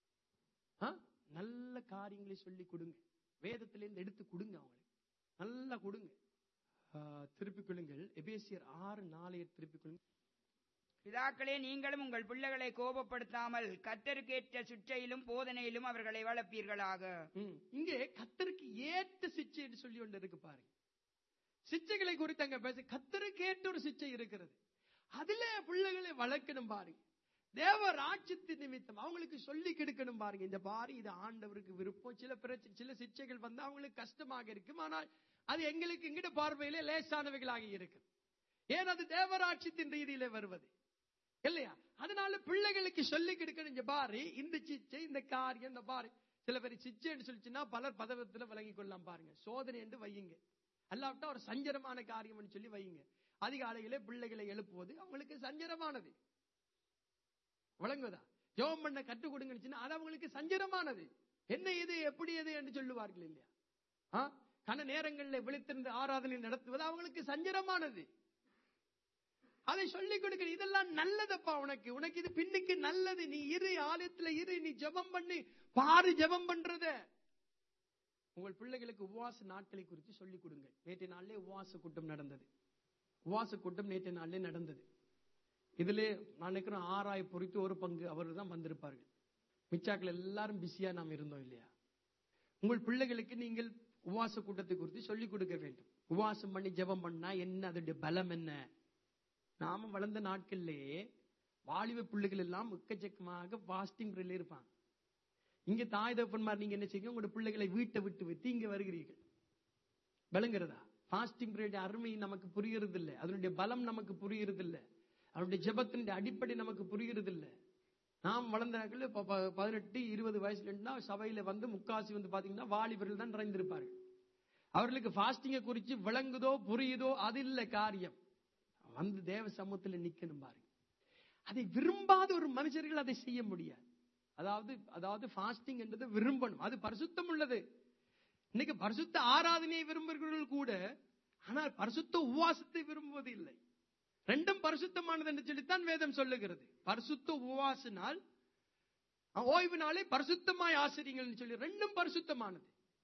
ஆ? நல்ல காரியங்களை சொல்லி கொடுங்க வேதத்திலிருந்து எடுத்து கொடுங்க அவங்களுக்கு நல்லா கொடுங்க ஆ, திருப்பிக் கொள்ளுங்கள் எபேசியர் ஆறு நாளைய திருப்பிக் கொள்ளுங்கள் பிதாக்களே நீங்களும் உங்கள் பிள்ளைகளை கோபப்படுத்தாமல் கத்தருக்கேற்ற சுற்றையிலும் போதனையிலும் அவர்களை வளர்ப்பீர்களாக ம். இங்கே கத்தருக்கு ஏற்ற சிச்சை என்று சொல்லி ஒன்று இருக்கு பாருங்க சிச்சைகளை குறித்து அங்க பேச கத்தருக்கு ஏற்ற ஒரு சிச்சை இருக்கிறது அதுல பிள்ளைகளை வளர்க்கணும் பாருங்க தேவ ராஜ்யத்தின் நிமித்தம் அவங்களுக்கு சொல்லி கெடுக்கணும் பாருங்க இந்த பாரு இது ஆண்டவருக்கு விருப்பம் சில பிரச்சனை சில சிச்சைகள் வந்து அவங்களுக்கு கஷ்டமாக இருக்கும் ஆனால் அது எங்களுக்கு எங்கிட்ட பார்வையில லேசானவைகளாக இருக்கு ஏன் அது தேவராட்சியத்தின் ரீதியில வருவது இல்லையா அதனால பிள்ளைகளுக்கு சொல்லி கெடுக்கணும் இங்க பாரு இந்த சிச்சை இந்த காரியம் இந்த பாரு சில பேர் சிச்சைன்னு சொல்லிச்சுன்னா பலர் பதவத்துல விளங்கி கொள்ளலாம் பாருங்க சோதனை என்று வையுங்க அல்லாவிட்டா ஒரு சஞ்சரமான காரியம்னு சொல்லி வையுங்க அதிகாலையிலே பிள்ளைகளை எழுப்புவது அவங்களுக்கு சஞ்சரமானது விளங்குதா ஜெபம் பண்ண கற்றுக் கொடுங்கன்னு சொன்னா அது அவங்களுக்கு சஞ்சரமானது என்ன இது எப்படி இது என்று சொல்லுவார்கள் இல்லையா ஆ? கன நேரங்களில் விழித்திருந்து ஆராதனை நடத்துவது அவங்களுக்கு சஞ்சரமானது அதை சொல்லிக் கொடுக்க இதெல்லாம் நல்லதப்பா உனக்கு உனக்கு இது பின்னுக்கு நல்லது நீ இரு ஆலயத்துல இரு நீ ஜெபம் பண்ணி பாரு ஜெபம் பண்றத உங்கள் பிள்ளைகளுக்கு உபவாச நாட்களை குறித்து சொல்லிக் கொடுங்க நேற்றைய நாளிலே உபவாச கூட்டம் நடந்தது உபவாச கூட்டம் நேற்றைய நாளிலே நடந்தது இதிலே நான் நினைக்கிறேன் ஆறாய் பொறித்து ஒரு பங்கு அவர் தான் வந்திருப்பார்கள் மிச்சாக்கள் எல்லாரும் பிஸியா நாம் இருந்தோம் இல்லையா உங்கள் பிள்ளைகளுக்கு நீங்கள் உபவாச கூட்டத்தை குறித்து சொல்லிக் கொடுக்க வேண்டும் உபவாசம் பண்ணி ஜெபம் பண்ணா என்ன அதனுடைய பலம் என்ன நாம வளர்ந்த நாட்கள்லே வாலிப பிள்ளைகள் எல்லாம் எக்கச்சக்கமாக பாஸ்டிங் இருப்பாங்க இங்க தாய் தகப்பன்மார் நீங்க என்ன செய்யுங்க உங்களோட பிள்ளைகளை வீட்டை விட்டு விட்டு இங்க வருகிறீர்கள் விளங்குறதா பாஸ்டிங் பீரியட் அருமை நமக்கு புரிகிறது இல்ல அதனுடைய பலம் நமக்கு புரிகிறது இல்ல அதனுடைய ஜெபத்தினுடைய அடிப்படை நமக்கு புரிகிறது இல்ல நாம் வளர்ந்த நாட்கள் இப்ப ப- பதினெட்டு இருபது வயசுல இருந்தா சபையில வந்து முக்காசி வந்து பாத்தீங்கன்னா வாலிபர்கள் தான் நிறைந்திருப்பார்கள் அவர்களுக்கு ஃபாஸ்டிங்கை குறிச்சு விளங்குதோ புரியுதோ அது இல்ல காரியம் வந்து தேவ சமூகத்துல நிக்கணும் பாருங்க அதை விரும்பாத ஒரு மனுஷர்கள் அதை செய்ய முடியாது அதாவது அதாவது ஃபாஸ்டிங் என்றது விரும்பணும் அது பரிசுத்தம் உள்ளது இன்னைக்கு பரிசுத்த ஆராதனையை விரும்புகிறவர்கள் கூட ஆனால் பரிசுத்த உபவாசத்தை விரும்புவது இல்லை ரெண்டும் பரிசுத்தமானது என்று சொல்லித்தான் வேதம் சொல்லுகிறது பரிசுத்த உபவாச நாள் ஓய்வு நாளை பரிசுத்தமாய் ஆசிரியங்கள் சொல்லி ரெண்டும் பரிசுத்தமானது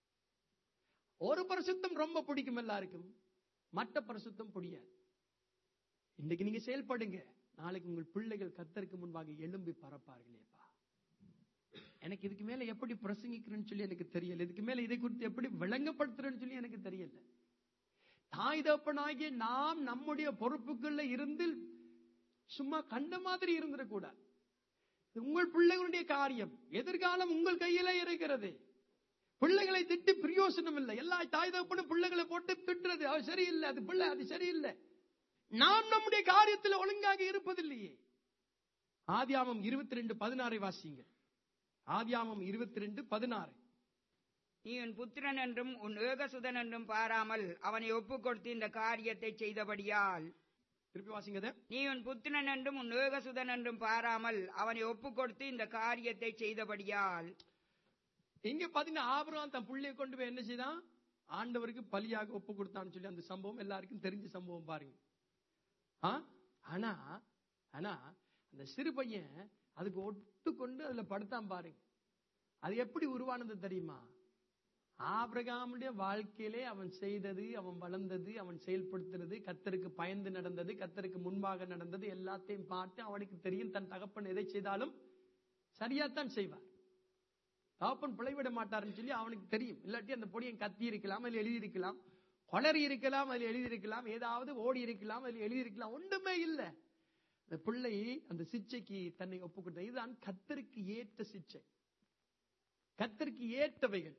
ஒரு பரிசுத்தம் ரொம்ப பிடிக்கும் எல்லாருக்கும் மற்ற பரிசுத்தம் பிடியாது இன்னைக்கு நீங்க செயல்படுங்க நாளைக்கு உங்கள் பிள்ளைகள் கத்தருக்கு முன்பாக எழும்பி பறப்பார்களேப்பா எனக்கு இதுக்கு மேல எப்படி பிரசங்கிக்கிறேன்னு சொல்லி எனக்கு தெரியல இதுக்கு மேல இதை குறித்து எப்படி விளங்கப்படுத்துறேன்னு சொல்லி எனக்கு தெரியல தாய் தப்பனாகிய நாம் நம்முடைய பொறுப்புக்குள்ள இருந்து சும்மா கண்ட மாதிரி இருந்துடக்கூடாது உங்கள் பிள்ளைகளுடைய காரியம் எதிர்காலம் உங்கள் கையில இருக்கிறது பிள்ளைகளை திட்டி பிரயோசனம் இல்லை எல்லா தாய் தகப்பனும் பிள்ளைகளை போட்டு திட்டுறது அது சரியில்லை அது பிள்ளை அது சரியில்லை நாம் நம்முடைய காரியத்தில் ஒழுங்காக இருப்பதில்லையே ஆதியாமம் இருபத்தி ரெண்டு பதினாறை வாசிங்க ஆதியாமம் இருபத்தி ரெண்டு பதினாறு நீ உன் புத்திரன் என்றும் உன் ஏகசுதன் என்றும் பாராமல் அவனை ஒப்புக் கொடுத்து இந்த காரியத்தை செய்தபடியால் திருப்பி வாசிங்க அதை. நீ உன் புத்திரன் என்றும் உன் ஏகசுதன் என்றும் பாராமல் அவனை ஒப்புக் கொடுத்து இந்த காரியத்தை செய்தபடியால் இங்க பாத்தீங்கன்னா ஆபிரகாம் தன் புள்ளைய கொண்டு போய் என்ன செய்தான் ஆண்டவருக்கு பலியாக ஒப்பு கொடுத்தான்னு சொல்லி அந்த சம்பவம் எல்லாருக்கும் தெரிஞ்ச சம்பவம் பாருங்க ஆ? ஆனா ஆனா அந்த சிறு பையன் அதுக்கு ஒட்டுக்கொண்டு அதுல படுத்தான் பாருங்க அது எப்படி உருவானது தெரியுமா ஆபிரகாமுடைய வாழ்க்கையிலே அவன் செய்தது அவன் வளர்ந்தது அவன் செயல்படுத்தினது கத்தருக்கு பயந்து நடந்தது கத்தருக்கு முன்பாக நடந்தது எல்லாத்தையும் பார்த்து அவனுக்கு தெரியும் தன் தகப்பன் எதை செய்தாலும் சரியாத்தான் செய்வார் தகப்பன் பிழைவிட மாட்டாருன்னு சொல்லி அவனுக்கு தெரியும் இல்லாட்டி அந்த பொடியன் கத்தி இருக்கலாம் அதில் எழுதி இருக்கலாம் கொளறி இருக்கலாம் அதில் எழுதி இருக்கலாம் ஏதாவது ஓடி இருக்கலாம் அதில் எழுதி இருக்கலாம் ஒன்றுமே இல்லை அந்த பிள்ளை அந்த சிச்சைக்கு தன்னை ஒப்புக்கொண்ட இதுதான் கத்தருக்கு ஏற்ற சிச்சை கத்தருக்கு ஏற்றவைகள்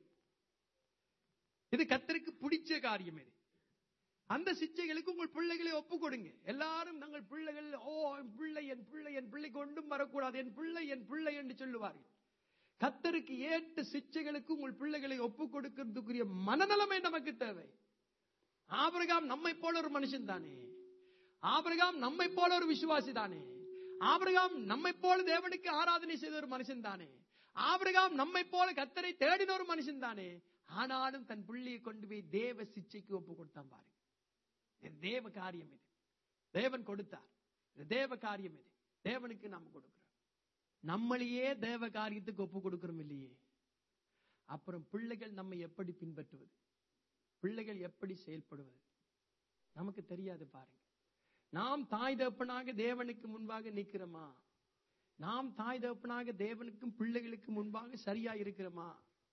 இது கத்தருக்கு பிடிச்ச காரியம் இது அந்த சிச்சைகளுக்கு உங்கள் பிள்ளைகளை ஒப்பு கொடுங்க எல்லாரும் தங்கள் பிள்ளைகள் ஓ என் பிள்ளை என் பிள்ளை என் பிள்ளை கொண்டும் வரக்கூடாது என் பிள்ளை என் பிள்ளை என்று சொல்லுவார்கள் கத்தருக்கு ஏற்ற சிச்சைகளுக்கு உங்கள் பிள்ளைகளை ஒப்பு கொடுக்கிறதுக்குரிய மனநலமே நமக்கு தேவை ஆபிரகாம் நம்மை போல ஒரு மனுஷன் தானே ஆபிரகாம் நம்மை போல ஒரு விசுவாசி தானே ஆபிரகாம் நம்மை போல தேவனுக்கு ஆராதனை செய்த ஒரு மனுஷன் தானே ஆபிரகாம் நம்மை போல கத்தரை தேடின ஒரு மனுஷன் தானே ஆனாலும் தன் பிள்ளையை கொண்டு போய் தேவ சிச்சைக்கு ஒப்பு கொடுத்தான் பாருங்க இது தேவ காரியம் இது தேவன் கொடுத்தார் இது தேவ காரியம் இது தேவனுக்கு நாம் கொடுக்கிறோம் நம்மளையே தேவ காரியத்துக்கு ஒப்பு கொடுக்கிறோம் இல்லையே அப்புறம் பிள்ளைகள் நம்மை எப்படி பின்பற்றுவது பிள்ளைகள் எப்படி செயல்படுவது நமக்கு தெரியாது பாருங்க நாம் தாய் தகப்பனாக தேவனுக்கு முன்பாக நிக்கிறோமா நாம் தாய் தகப்பனாக தேவனுக்கும் பிள்ளைகளுக்கு முன்பாக சரியா இருக்கிறோமா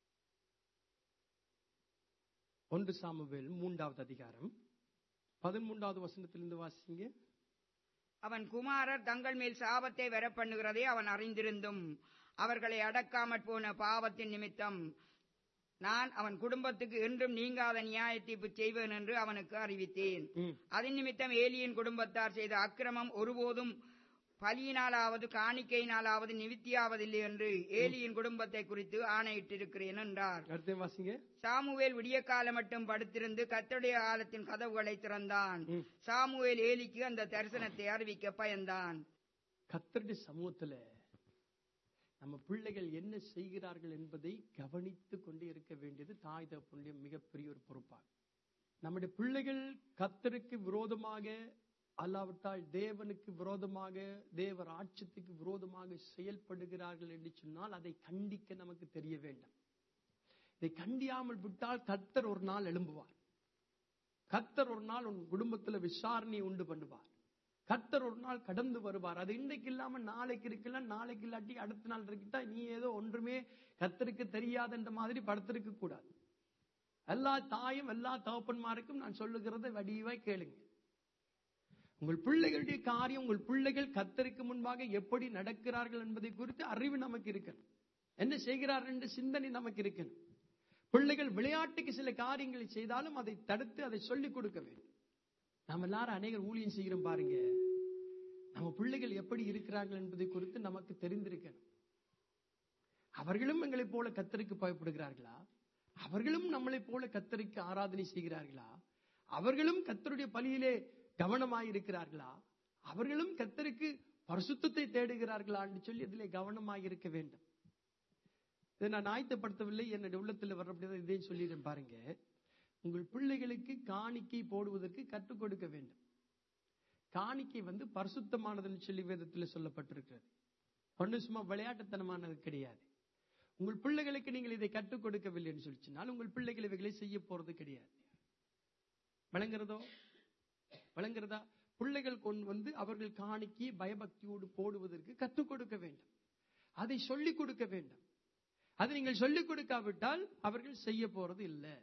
ஒன்று சாமுவேல் மூன்றாவது அதிகாரம் பதிமூன்றாவது வசனத்திலிருந்து வாசிங்க அவன் குமாரர் தங்கள் மேல் சாபத்தை வரப்பண்ணுகிறதை அவன் அறிந்திருந்தும் அவர்களை அடக்காமற் போன பாவத்தின் நிமித்தம் நான் அவன் குடும்பத்துக்கு என்றும் நீங்காத நியாய தீர்ப்பு செய்வேன் என்று அவனுக்கு அறிவித்தேன் ம். அதன் நிமித்தம் ஏலியின் குடும்பத்தார் செய்த அக்கிரமம் ஒருபோதும் பலியினாலாவது காணிக்கையினாலாவது நிவித்தியாவதில்லை என்று ஏலியின் குடும்பத்தை குறித்து ஆணையிட்டிருக்கிறேன் என்றார் அடுத்து வாசிங்க சாமுவேல் விடிய காலம் மட்டும் படுத்திருந்து கத்தருடைய ஆலத்தின் கதவுகளை திறந்தான் ம். சாமுவேல் ஏலிக்கு அந்த தரிசனத்தை அறிவிக்க பயந்தான் கத்தருடைய சமூகத்துல நம்ம பிள்ளைகள் என்ன செய்கிறார்கள் என்பதை கவனித்து கொண்டு இருக்க வேண்டியது தாய் தகப்பனுடைய மிகப்பெரிய ஒரு பொறுப்பாகும் நம்முடைய பிள்ளைகள் கத்தருக்கு விரோதமாக அல்லாவிட்டால் தேவனுக்கு விரோதமாக தேவ ராட்சத்துக்கு விரோதமாக செயல்படுகிறார்கள் என்று சொன்னால் அதை கண்டிக்க நமக்கு தெரிய வேண்டும் இதை கண்டியாமல் விட்டால் கத்தர் ஒரு நாள் எழும்புவார் கத்தர் ஒரு நாள் உன் குடும்பத்துல விசாரணை உண்டு பண்ணுவார் கத்தர் ஒரு நாள் கடந்து வருவார் அது இன்றைக்கு இல்லாம நாளைக்கு இருக்கலாம் நாளைக்கு இல்லாட்டி அடுத்த நாள் இருக்கிட்டா நீ ஏதோ ஒன்றுமே கத்தருக்கு தெரியாதுன்ற மாதிரி படுத்திருக்க கூடாது எல்லா தாயும் எல்லா தகப்பன்மாருக்கும் நான் சொல்லுகிறதை வடிவாய் கேளுங்க உங்கள் பிள்ளைகளுடைய காரியம் உங்கள் பிள்ளைகள் கத்தருக்கு முன்பாக எப்படி நடக்கிறார்கள் என்பதை குறித்து அறிவு நமக்கு இருக்கணும் என்ன செய்கிறார்கள் என்ற சிந்தனை நமக்கு இருக்கணும் பிள்ளைகள் விளையாட்டுக்கு சில காரியங்களை செய்தாலும் அதை தடுத்து அதை சொல்லிக் கொடுக்க வேண்டும் நாம் எல்லாரும் அநேகர் ஊழியம் செய்கிறோம் பாருங்க நம்ம பிள்ளைகள் எப்படி இருக்கிறார்கள் என்பதை குறித்து நமக்கு தெரிந்திருக்கணும் அவர்களும் எங்களைப் போல கத்தருக்கு பயப்படுகிறார்களா அவர்களும் நம்மளைப் போல கத்தருக்கு ஆராதனை செய்கிறார்களா அவர்களும் கத்தருடைய பலியிலே கவனமாயிருக்கிறார்களா அவர்களும் கத்தருக்கு பரிசுத்தத்தை தேடுகிறார்களா என்று சொல்லி அதிலே கவனமாயிருக்க வேண்டும் இதை நான் ஆயத்தப்படுத்தவில்லை என்னுடைய உள்ளத்தில் வர்றபடி இதையும் சொல்லிடுறேன் பாருங்க உங்கள் பிள்ளைகளுக்கு காணிக்கை போடுவதற்கு கற்றுக் கொடுக்க வேண்டும் காணிக்கை வந்து பரிசுத்தமானதுன்னு சொல்லி வேதத்தில் சொல்லப்பட்டிருக்கிறது ஒண்ணு சும்மா விளையாட்டுத்தனமானது கிடையாது உங்கள் பிள்ளைகளுக்கு நீங்கள் இதை கற்றுக் கொடுக்கவில்லைன்னு சொல்லிச்சுனால் உங்கள் பிள்ளைகள் இவைகளை செய்ய போறது கிடையாது விளங்குறதோ விளங்குறதா பிள்ளைகள் கொண்டு வந்து அவர்கள் காணிக்கை பயபக்தியோடு போடுவதற்கு கற்றுக் கொடுக்க வேண்டும் அதை சொல்லிக் கொடுக்க வேண்டும் அதை நீங்கள் சொல்லிக் கொடுக்காவிட்டால் அவர்கள் செய்ய போறது இல்லை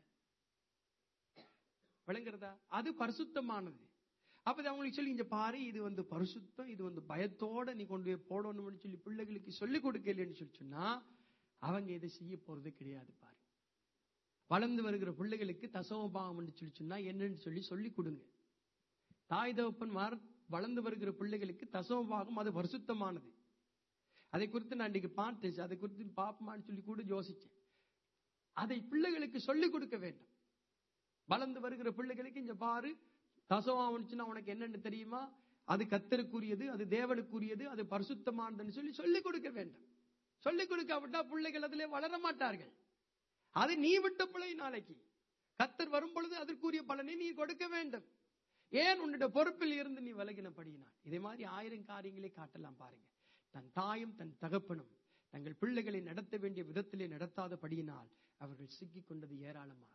விளங்குறதா அது பரிசுத்தமானது அப்ப அது அவங்களுக்கு சொல்லி இங்க பாரு இது வந்து பரிசுத்தம் இது வந்து பயத்தோட நீ கொண்டு போய் போடணும்னு சொல்லி பிள்ளைகளுக்கு சொல்லிக் கொடுக்கலன்னு சொல்லி சொன்னா அவங்க இதை செய்ய போறது கிடையாது பாரு வளர்ந்து வருகிற பிள்ளைகளுக்கு தசமபாகம் சொல்லி சொன்னா என்னன்னு சொல்லி சொல்லி கொடுங்க தாய் தகப்பன் வளர்ந்து வருகிற பிள்ளைகளுக்கு தசமபாகம் அது பரிசுத்தமானது அதை குறித்து நான் இன்னைக்கு பார்த்தேன் அதை குறித்து பாப்பமான்னு சொல்லி கூட யோசிச்சேன் அதை பிள்ளைகளுக்கு சொல்லிக் கொடுக்க வேண்டும் வளர்ந்து வருகிற பிள்ளைகளுக்கு இங்க பாரு தசவாமனுச்சுன்னா உனக்கு என்னன்னு தெரியுமா அது கத்தருக்குரியது அது தேவனுக்குரியது அது பரிசுத்தமானதுன்னு சொல்லி சொல்லிக் கொடுக்க வேண்டும் சொல்லிக் கொடுக்காவிட்டா பிள்ளைகள் அதிலே வளர மாட்டார்கள் அது நீ விட்ட பிள்ளை நாளைக்கு கத்தர் வரும் பொழுது அதற்குரிய பலனை நீ கொடுக்க வேண்டும் ஏன் உன்னுடைய பொறுப்பில் இருந்து நீ விலகினபடியினால் இதே மாதிரி ஆயிரம் காரியங்களை காட்டலாம் பாருங்க தன் தாயும் தன் தகப்பனும் தங்கள் பிள்ளைகளை நடத்த வேண்டிய விதத்திலே நடத்தாதபடியினால் அவர்கள் சிக்கிக் கொண்டது ஏராளமாகும்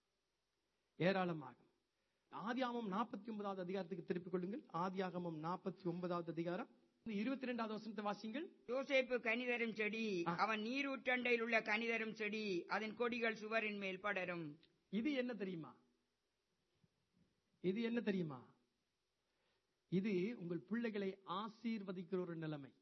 ஏராளமாகும் ஆதியாமம் நாற்பத்தி ஒன்பதாவது அதிகாரத்துக்கு திருப்பிக் கொள்ளுங்கள் ஆதியாகமம் நாற்பத்தி ஒன்பதாவது அதிகாரம் இருபத்தி ரெண்டாவது வசனத்தை வாசிங்கள் யோசேப்பு கனிதரும் செடி ஆ. அவன் நீரூற்றண்டையில் உள்ள கனிதரும் செடி அதன் கொடிகள் சுவரின் மேல் படரும் இது என்ன தெரியுமா இது என்ன தெரியுமா இது உங்கள் பிள்ளைகளை ஆசீர்வதிக்கிற ஒரு நிலைமை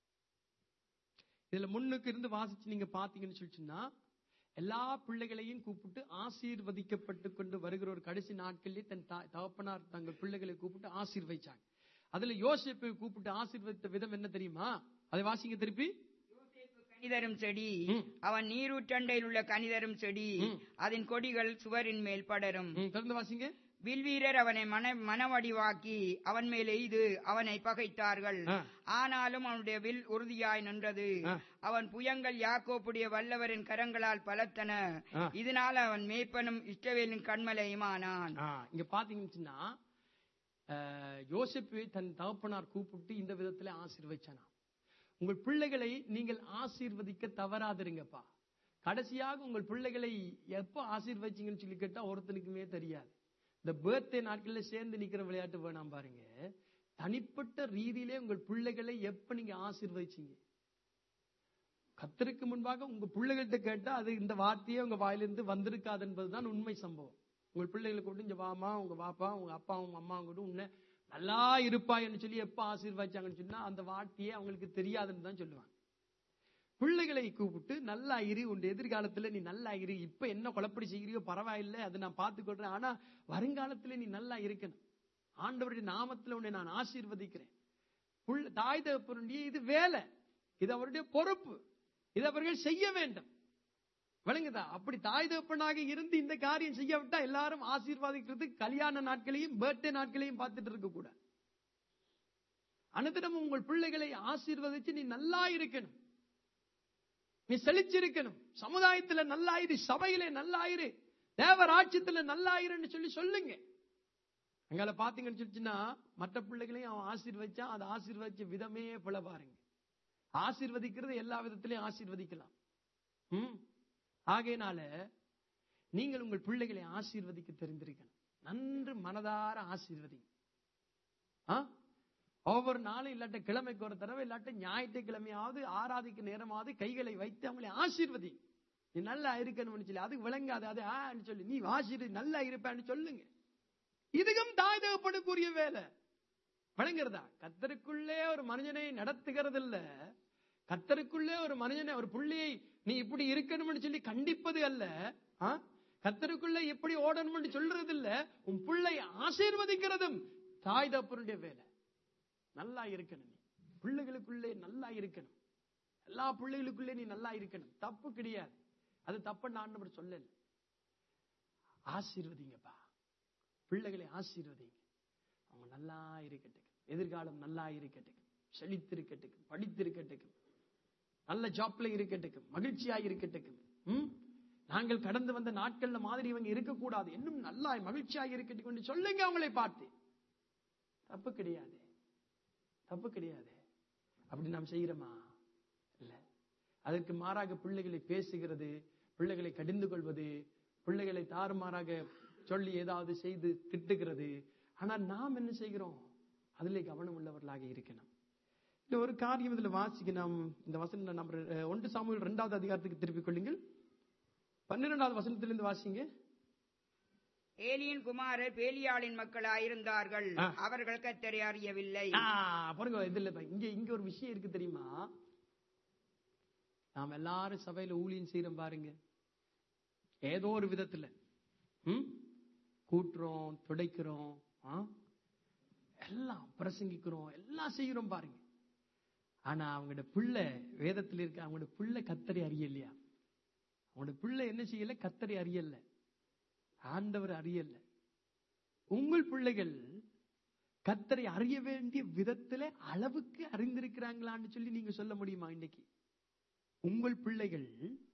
இதுல முன்னுக்கு இருந்து வாசிச்சு நீங்க பாத்தீங்கன்னு சொல்லிச்சுன்னா எல்லா பிள்ளைகளையும் கூப்பிட்டு ஆசீர்வதிக்கப்பட்டு கொண்டு வருகிற ஒரு கடைசி நாட்களிலே தன் தா- தகப்பனார் தங்கள் பிள்ளைகளை கூப்பிட்டு ஆசீர்வதிச்சாங்க அதுல யோசிப்பை கூப்பிட்டு ஆசீர்வதித்த விதம் என்ன தெரியுமா அதை வாசிங்க திருப்பி கனிதரும் செடி ம். அவன் நீரூற்றண்டையில் உள்ள கனிதரும் செடி ம். அதன் கொடிகள் சுவரின் மேல் படரும் ம், தொடர்ந்து வாசிங்க வில்வீரர் அவனை மன மனவடிவாக்கி அவன் மேல் எய்து அவனை பகைத்தார்கள் ஆ. ஆனாலும் அவனுடைய வில் உறுதியாய் நின்றது ஆ. அவன் புயங்கள் யாக்கோப்புடைய வல்லவரின் கரங்களால் பலத்தன ஆ. இதனால் அவன் மேய்ப்பனும் இஷ்டவேலின் கண்மலையுமானான் ஆ, இங்க பாத்தீங்கன்னா யோசிப்பு தன் தகப்பனார் கூப்பிட்டு இந்த விதத்துல ஆசீர்வதிச்சானா உங்கள் பிள்ளைகளை நீங்கள் ஆசீர்வதிக்க தவறாதிருங்கப்பா கடைசியாக உங்கள் பிள்ளைகளை எப்ப ஆசீர்வதிச்சீங்கன்னு சொல்லி கேட்டா ஒருத்தனுக்குமே தெரியாது இந்த பர்த்டே நாட்கள்ல சேர்ந்து நிக்கிற விளையாட்டு வேணாம் பாருங்க தனிப்பட்ட ரீதியிலே உங்கள் பிள்ளைகளை எப்ப நீங்க ஆசீர்வதிச்சீங்க கத்தருக்கு முன்பாக உங்க பிள்ளைகள்கிட்ட கேட்டா அது இந்த வார்த்தையே உங்க வாயிலிருந்து வந்திருக்காது என்பதுதான் உண்மை சம்பவம் உங்கள் பிள்ளைகளை கூப்பிட்டு இங்க வாமா உங்க பாப்பா உங்க அப்பா உங்க அம்மா கூட உன்னை நல்லா இருப்பாய்ன்னு சொல்லி எப்ப ஆசீர்வதிச்சாங்கன்னு சொன்னா அந்த வார்த்தையே அவங்களுக்கு தெரியாதுன்னு தான் சொல்லுவாங்க பிள்ளைகளை கூப்பிட்டு நல்லா இரு உன் எதிர்காலத்துல நீ நல்லா இரு இப்ப என்ன குழப்படி செய்கிறியோ பரவாயில்லை அதை நான் பார்த்துக்கொள்றேன் ஆனா வருங்காலத்துல நீ நல்லா இருக்கணும் ஆண்டவருடைய நாமத்துல உன்னை நான் ஆசீர்வதிக்கிறேன் புள்ள- தாய் தகப்பனுடைய இது வேலை இது அவருடைய பொறுப்பு இது அவர்கள் செய்ய வேண்டும் விளங்குதா அப்படி தாய் தகப்பனாக இருந்து இந்த காரியம் செய்யாவிட்டா எல்லாரும் ஆசீர்வாதிக்கிறது கல்யாண நாட்களையும் பர்த்டே நாட்களையும் பார்த்துட்டு இருக்க கூட அனுதினம் உங்கள் பிள்ளைகளை ஆசீர்வதிச்சு நீ நல்லா இருக்கணும் நீ செழிச்சிருக்கணும் சமுதாயத்துல நல்லாயிரு சபையிலே நல்லாயிரு தேவராட்சியத்துல நல்லாயிருன்னு சொல்லி சொல்லுங்க அங்கால பாத்தீங்கன்னு சொல்லிச்சுன்னா மற்ற பிள்ளைகளையும் அவன் ஆசீர்வதிச்சான் அதை ஆசீர்வதிச்ச விதமே போல பாருங்க ஆசீர்வதிக்கிறது எல்லா விதத்திலையும் ஆசீர்வதிக்கலாம் ம் ஆகையினால நீங்கள் உங்கள் பிள்ளைகளை ஆசீர்வதிக்க தெரிந்திருக்கணும் நன்று மனதார ஆசீர்வதிங்க ஆ? ஒவ்வொரு நாளும் இல்லாட்ட கிழமைக்கு ஒரு தடவை இல்லாட்ட ஞாயிற்றுக்கிழமையாவது ஆராதிக்க நேரமாவது கைகளை வைத்து அவங்களை ஆசீர்வதி நீ நல்லா இருக்கணும்னு சொல்லி அது விளங்காது அது ஆன்னு சொல்லி நீ ஆசீர்வதி நல்லா இருப்பேன்னு சொல்லுங்க இதுக்கும் தாய் தகப்பனுக்குரிய வேலை விளங்குறதா கத்தருக்குள்ளே ஒரு மனிதனை நடத்துகிறது இல்ல கத்தருக்குள்ளே ஒரு மனிதனை ஒரு புள்ளியை நீ இப்படி இருக்கணும்னு சொல்லி கண்டிப்பது அல்ல ஆ? கத்தருக்குள்ளே எப்படி ஓடணும்னு சொல்றது இல்ல உன் பிள்ளை ஆசீர்வதிக்கிறதும் தாய் தகப்பனுடைய வேலை நல்லா இருக்கணும் நீ பிள்ளைகளுக்குள்ளே நல்லா இருக்கணும் எல்லா பிள்ளைகளுக்குள்ளே நீ நல்லா இருக்கணும் தப்பு கிடையாது அது தப்பு நான் சொல்லல ஆசீர்வதிங்கப்பா பிள்ளைகளை ஆசீர்வதிங்க அவங்க நல்லா இருக்கட்டும் எதிர்காலம் நல்லா இருக்கட்டும் செழித்திருக்கட்டும் படித்திருக்கட்டும் நல்ல ஜாப்ல இருக்கட்டும் மகிழ்ச்சியா இருக்கட்டும் ம்? நாங்கள் கடந்து வந்த நாட்கள்ல மாதிரி இவங்க இருக்கக்கூடாது இன்னும் நல்லா மகிழ்ச்சியா இருக்கட்டும் என்று சொல்லுங்க அவங்களை பார்த்து தப்பு கிடையாது தப்பு கிடையாது அப்படி நாம் செய்கிறோமா இல்ல அதற்கு மாறாக பிள்ளைகளை பேசுகிறது பிள்ளைகளை கடிந்து கொள்வது பிள்ளைகளை தாறுமாறாக சொல்லி ஏதாவது செய்து திட்டுகிறது ஆனா நாம் என்ன செய்கிறோம் அதிலே கவனம் உள்ளவர்களாக இருக்கணும் இந்த ஒரு காரியம் இதுல வாசிக்க நாம் இந்த வசனம் நம்ம அஹ், ஒன்று சாமுவேல் இரண்டாவது அதிகாரத்துக்கு திருப்பிக் கொள்ளுங்கள் பன்னிரெண்டாவது வசனத்திலிருந்து வாசிங்க ஏலியின் குமாரர் பேலியாளின் மக்களாயிருந்தார்கள் ஆ. அவர்கள் கத்தரை அறியவில்லை ஆ, பாருங்க இதுல பா- இங்க இங்க ஒரு விஷயம் இருக்கு தெரியுமா நாம் எல்லாரும் சபையில ஊழியம் செய்யறோம் பாருங்க ஏதோ ஒரு விதத்துல ம்? கூட்டுறோம் துடைக்கிறோம் ஆ? எல்லாம் பிரசங்கிக்கிறோம் எல்லாம் செய்யறோம் பாருங்க ஆனா அவங்களோட பிள்ளை வேதத்துல இருக்க அவங்களோட பிள்ளை கத்தரை அறியலையா அவங்களோட பிள்ளை என்ன செய்யல கத்தரை அறியல ஆண்டவர் அறியல உங்கள் பிள்ளைகள் கத்தரை அறிய வேண்டிய விதத்துல அளவுக்கு அறிந்திருக்கிறாங்களான்னு சொல்லி நீங்க சொல்ல முடியுமா இன்னைக்கு உங்கள் பிள்ளைகள்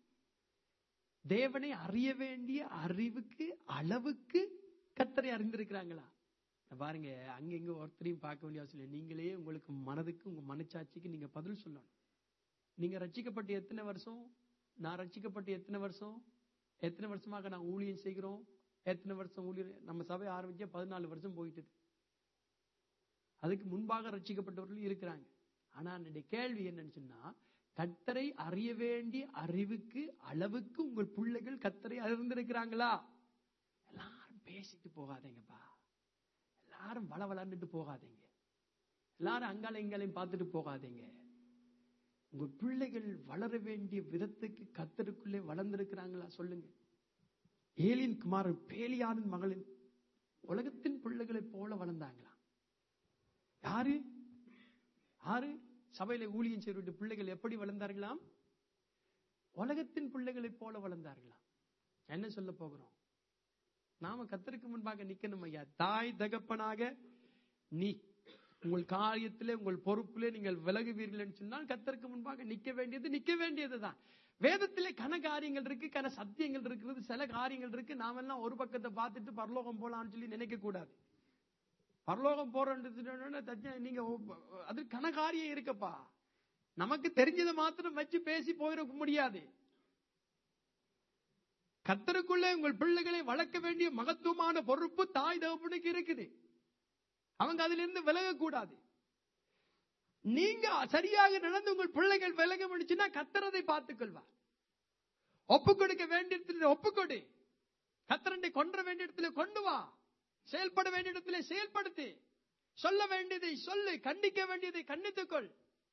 தேவனை அறிய வேண்டிய அறிவுக்கு அளவுக்கு கத்தரை அறிந்திருக்கிறாங்களா இத பாருங்க அங்க இங்க ஒருத்தரையும் பார்க்க வேண்டிய அவசியம் இல்லை நீங்களே உங்களுக்கு மனதுக்கு உங்க மனச்சாட்சிக்கு நீங்க பதில் சொல்லணும் நீங்க ரட்சிக்கப்பட்டு எத்தனை வருஷம் நான் ரட்சிக்கப்பட்டு எத்தனை வருஷம் எத்தனை வருஷமாக நான் ஊழியம் செய்கிறோம் எத்தனை வருஷம் ஊழியம் நம்ம சபை ஆரம்பிச்சா பதினாலு வருஷம் போயிட்டது அதுக்கு முன்பாக ரட்சிக்கப்பட்டவர்களும் இருக்கிறாங்க ஆனா என்னுடைய கேள்வி என்னன்னு சொன்னா கத்தரை அறிய வேண்டிய அறிவுக்கு அளவுக்கு உங்கள் பிள்ளைகள் கத்தரை அறிந்திருக்கிறாங்களா எல்லாரும் பேசிட்டு போகாதீங்கப்பா எல்லாரும் வள வளர்ந்துட்டு போகாதீங்க எல்லாரும் அங்கால இங்காலையும் பார்த்துட்டு போகாதீங்க உங்க பிள்ளைகள் வளர வேண்டிய விதத்துக்கு கத்தருக்குள்ளே வளர்ந்திருக்கிறாங்களா சொல்லுங்க ஏலின் குமாரன் பேலியானின் மகளின் உலகத்தின் பிள்ளைகளைப் போல வளர்ந்தாங்களா யாரு யாரு சபையில ஊழியம் செய்து பிள்ளைகள் எப்படி வளர்ந்தார்களாம் உலகத்தின் பிள்ளைகளைப் போல வளர்ந்தார்களாம் என்ன சொல்ல போகிறோம் நாம கத்தருக்கு முன்பாக நிக்கணும் ஐயா தாய் தகப்பனாக நீ உங்கள் காரியத்திலே உங்கள் பொறுப்பிலே நீங்கள் விலகுவீர்கள் என்று சொன்னால் கத்தருக்கு முன்பாக நிக்க வேண்டியது நிக்க வேண்டியதுதான் வேதத்திலே கன காரியங்கள் இருக்கு கன சத்தியங்கள் இருக்கிறது சில காரியங்கள் இருக்கு நாமெல்லாம் ஒரு பக்கத்தை பார்த்துட்டு பரலோகம் போலாம்னு சொல்லி நினைக்க கூடாது பரலோகம் போறோன்றது நீங்க ஒ- அது கன காரியம் இருக்கப்பா நமக்கு தெரிஞ்சதை மாத்திரம் வச்சு பேசி போயிட முடியாது கத்தருக்குள்ளே உங்கள் பிள்ளைகளை வளர்க்க வேண்டிய மகத்துவமான பொறுப்பு தாய் தகப்பனுக்கு இருக்குது அவங்க அதிலிருந்து விலகக்கூடாது நீங்க சரியாக நடந்து உங்கள் பிள்ளைகள் விலக முடிச்சுன்னா கத்தரதை பார்த்துக் கொள்வார் ஒப்பு கொடுக்க வேண்டிய இடத்துல ஒப்பு கொடு கத்தரண்டை கொன்ற வேண்டிய இடத்துல கொண்டு வா செயல்பட வேண்டிய இடத்துல செயல்படுத்து சொல்ல வேண்டியதை சொல்லு கண்டிக்க வேண்டியதை கண்டித்துக்கொள்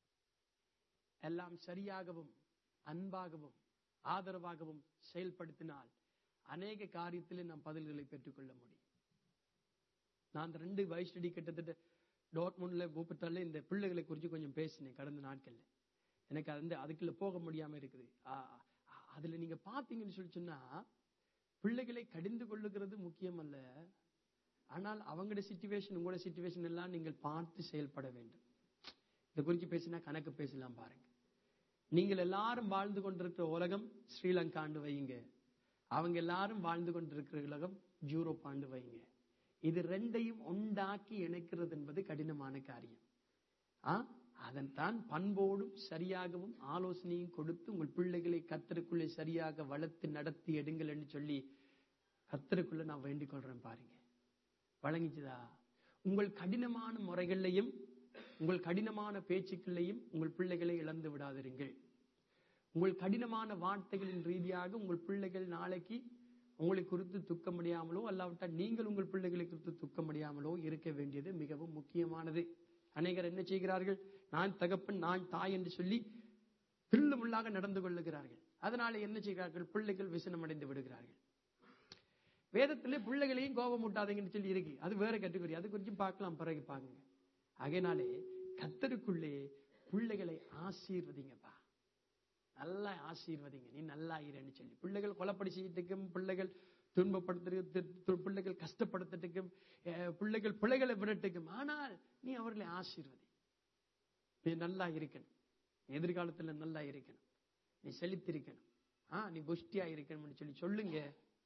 எல்லாம் சரியாகவும் அன்பாகவும் ஆதரவாகவும் செயல்படுத்தினால் அநேக காரியத்திலே நாம் பதில்களை பெற்றுக்கொள்ள முடியும் நான் அந்த ரெண்டு வயசுடி கிட்டத்தட்ட டோட்முண்ட்ல பூப்பட்டால இந்த பிள்ளைகளை குறித்து கொஞ்சம் பேசினேன் கடந்த நாட்கள்ல எனக்கு அந்த அதுக்குள்ள போக முடியாம இருக்குது ஆ, ஆ, அதுல நீங்க பாத்தீங்கன்னு சொல்லி சொன்னா பிள்ளைகளை கடிந்து கொள்ளுகிறது முக்கியம் அல்ல ஆனால் அவங்களோட சிச்சுவேஷன் உங்களோட சிச்சுவேஷன் எல்லாம் நீங்கள் பார்த்து செயல்பட வேண்டும் இதை குறித்து பேசினா கணக்கு பேசலாம் பாருங்க நீங்கள் எல்லாரும் வாழ்ந்து கொண்டிருக்கிற உலகம் ஸ்ரீலங்காண்டு வைங்க அவங்க எல்லாரும் வாழ்ந்து கொண்டிருக்கிற உலகம் யூரோப் ஆண்டு வைங்க இது ரெண்டையும் உண்டாக்கி இணைக்கிறது என்பது கடினமான காரியம் ஆ அதன் தான் பண்போடும் சரியாகவும் ஆலோசனையும் கொடுத்து உங்கள் பிள்ளைகளை கத்தருக்குள்ளே சரியாக வளர்த்து நடத்தி எடுங்கள் என்று சொல்லி கத்தருக்குள்ள நான் வேண்டிக் கொள்றேன் பாருங்க வழங்கிச்சுதா உங்கள் கடினமான முறைகளையும் உங்கள் கடினமான பேச்சுக்களையும் உங்கள் பிள்ளைகளை இழந்து விடாதிருங்கள் உங்கள் கடினமான வார்த்தைகளின் ரீதியாக உங்கள் பிள்ளைகள் நாளைக்கு உங்களை குறித்து துக்க முடியாமலோ அல்லாவிட்டால் நீங்கள் உங்கள் பிள்ளைகளை குறித்து துக்க முடியாமலோ இருக்க வேண்டியது மிகவும் முக்கியமானது அநேகர் என்ன செய்கிறார்கள் நான் தகப்பன் நான் தாய் என்று சொல்லி பில்லு முள்ளாக நடந்து கொள்ளுகிறார்கள் அதனால என்ன செய்கிறார்கள் பிள்ளைகள் விசனம் அடைந்து விடுகிறார்கள் வேதத்திலே பிள்ளைகளையும் கோபம் விட்டாதீங்கன்னு சொல்லி இருக்கு அது வேற கேட்டகரி அது குறித்து பார்க்கலாம் பிறகு பாருங்க அதனாலே கத்தருக்குள்ளே பிள்ளைகளை ஆசீர்வதிங்கப்பா நல்லா ஆசீர்வதிங்க நீ நல்லா இருன்னு சொல்லி பிள்ளைகள் கொலப்படி செய்யறதுக்கும் பிள்ளைகள் துன்பப்படுத்துறதுக்கு பிள்ளைகள் கஷ்டப்படுத்துறதுக்கும் அஹ், பிள்ளைகள் பிள்ளைகளை விடட்டுக்கும் ஆனால் நீ அவர்களை ஆசீர்வதி நீ நல்லா இருக்கணும் எதிர்காலத்துல நல்லா இருக்கணும் நீ செழித்திருக்கணும் ஆ நீ புஷ்டியா இருக்கணும்னு சொல்லி சொல்லுங்க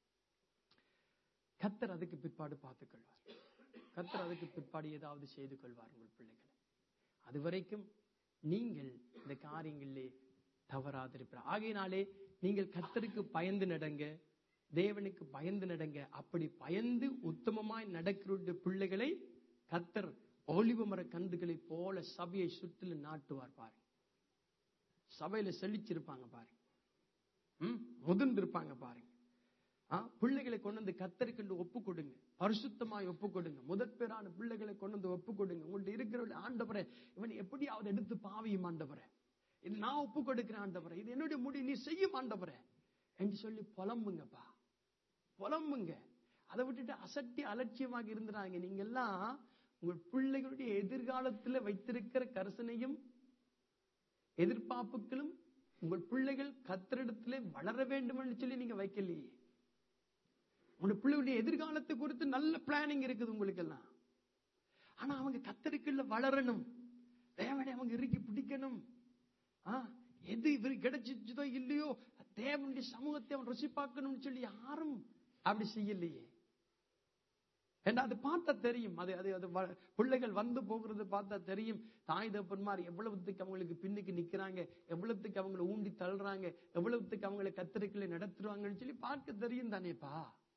கத்தர் அதுக்கு பிற்பாடு பார்த்துக் கொள்வார் கத்தர் அதுக்கு பிற்பாடு ஏதாவது செய்து கொள்வார் உங்கள் பிள்ளைகளை அது வரைக்கும் நீங்கள் இந்த காரியங்களிலே தவறாதிருப்பார் ஆகையினாலே நீங்கள் கத்தருக்கு பயந்து நடங்க தேவனுக்கு பயந்து நடங்க அப்படி பயந்து உத்தமமாய் நடக்கிற பிள்ளைகளை கத்தர் ஒலிவ மர கன்றுகளை போல சபையை சுற்றிலும் நாட்டுவார் பாருங்க சபையில செழிச்சிருப்பாங்க பாருங்க ம், முதிர்ந்திருப்பாங்க பாருங்க ஆ, பிள்ளைகளை கொண்டு வந்து கத்தருக்கு ஒப்பு கொடுங்க பரிசுத்தமாய் ஒப்பு கொடுங்க முதற் பேரான பிள்ளைகளை கொண்டு வந்து ஒப்பு கொடுங்க உங்கள்ட்ட இருக்கிற ஆண்டவரே இவன் எப்படியாவது எடுத்து பாவியும் ஆண்டவரே இது நான் ஒப்பு கொடுக்கிறேன் ஆண்டவரே இது என்னுடைய முடி நீ செய்யும் ஆண்டவரே என்று சொல்லி புலம்புங்கப்பா புலம்புங்க அதை விட்டுட்டு அசட்டி அலட்சியமாக இருந்துறாங்க நீங்க எல்லாம் உங்கள் பிள்ளைகளுடைய எதிர்காலத்துல வைத்திருக்கிற கரிசனையும் எதிர்பார்ப்புகளும் உங்கள் பிள்ளைகள் கத்திரிடத்திலே வளர வேண்டும் என்று சொல்லி நீங்க வைக்கலையே உங்க பிள்ளைகளுடைய எதிர்காலத்தை குறித்து நல்ல பிளானிங் இருக்குது உங்களுக்கு எல்லாம் ஆனா அவங்க கத்தருக்குள்ள வளரணும் தேவனை அவங்க இறுக்கி பிடிக்கணும் ஆ, எது இவர் கிடைச்சிச்சதோ இல்லையோ தேவனுடைய சமூகத்தை அவன் ருசி பார்க்கணும்னு சொல்லி யாரும் அப்படி செய்யலையே ஏன்னா அது பார்த்தா தெரியும் அது அது அது வ- பிள்ளைகள் வந்து போகிறது பார்த்தா தெரியும் தாய் தப்பன்மார் எவ்வளவுத்துக்கு அவங்களுக்கு பின்னுக்கு நிக்கிறாங்க எவ்வளவுத்துக்கு அவங்களை ஊண்டி தள்ளுறாங்க எவ்வளவுத்துக்கு அவங்களை கத்திரிக்கலை நடத்துறாங்கன்னு சொல்லி பார்க்க தெரியும் தானேப்பா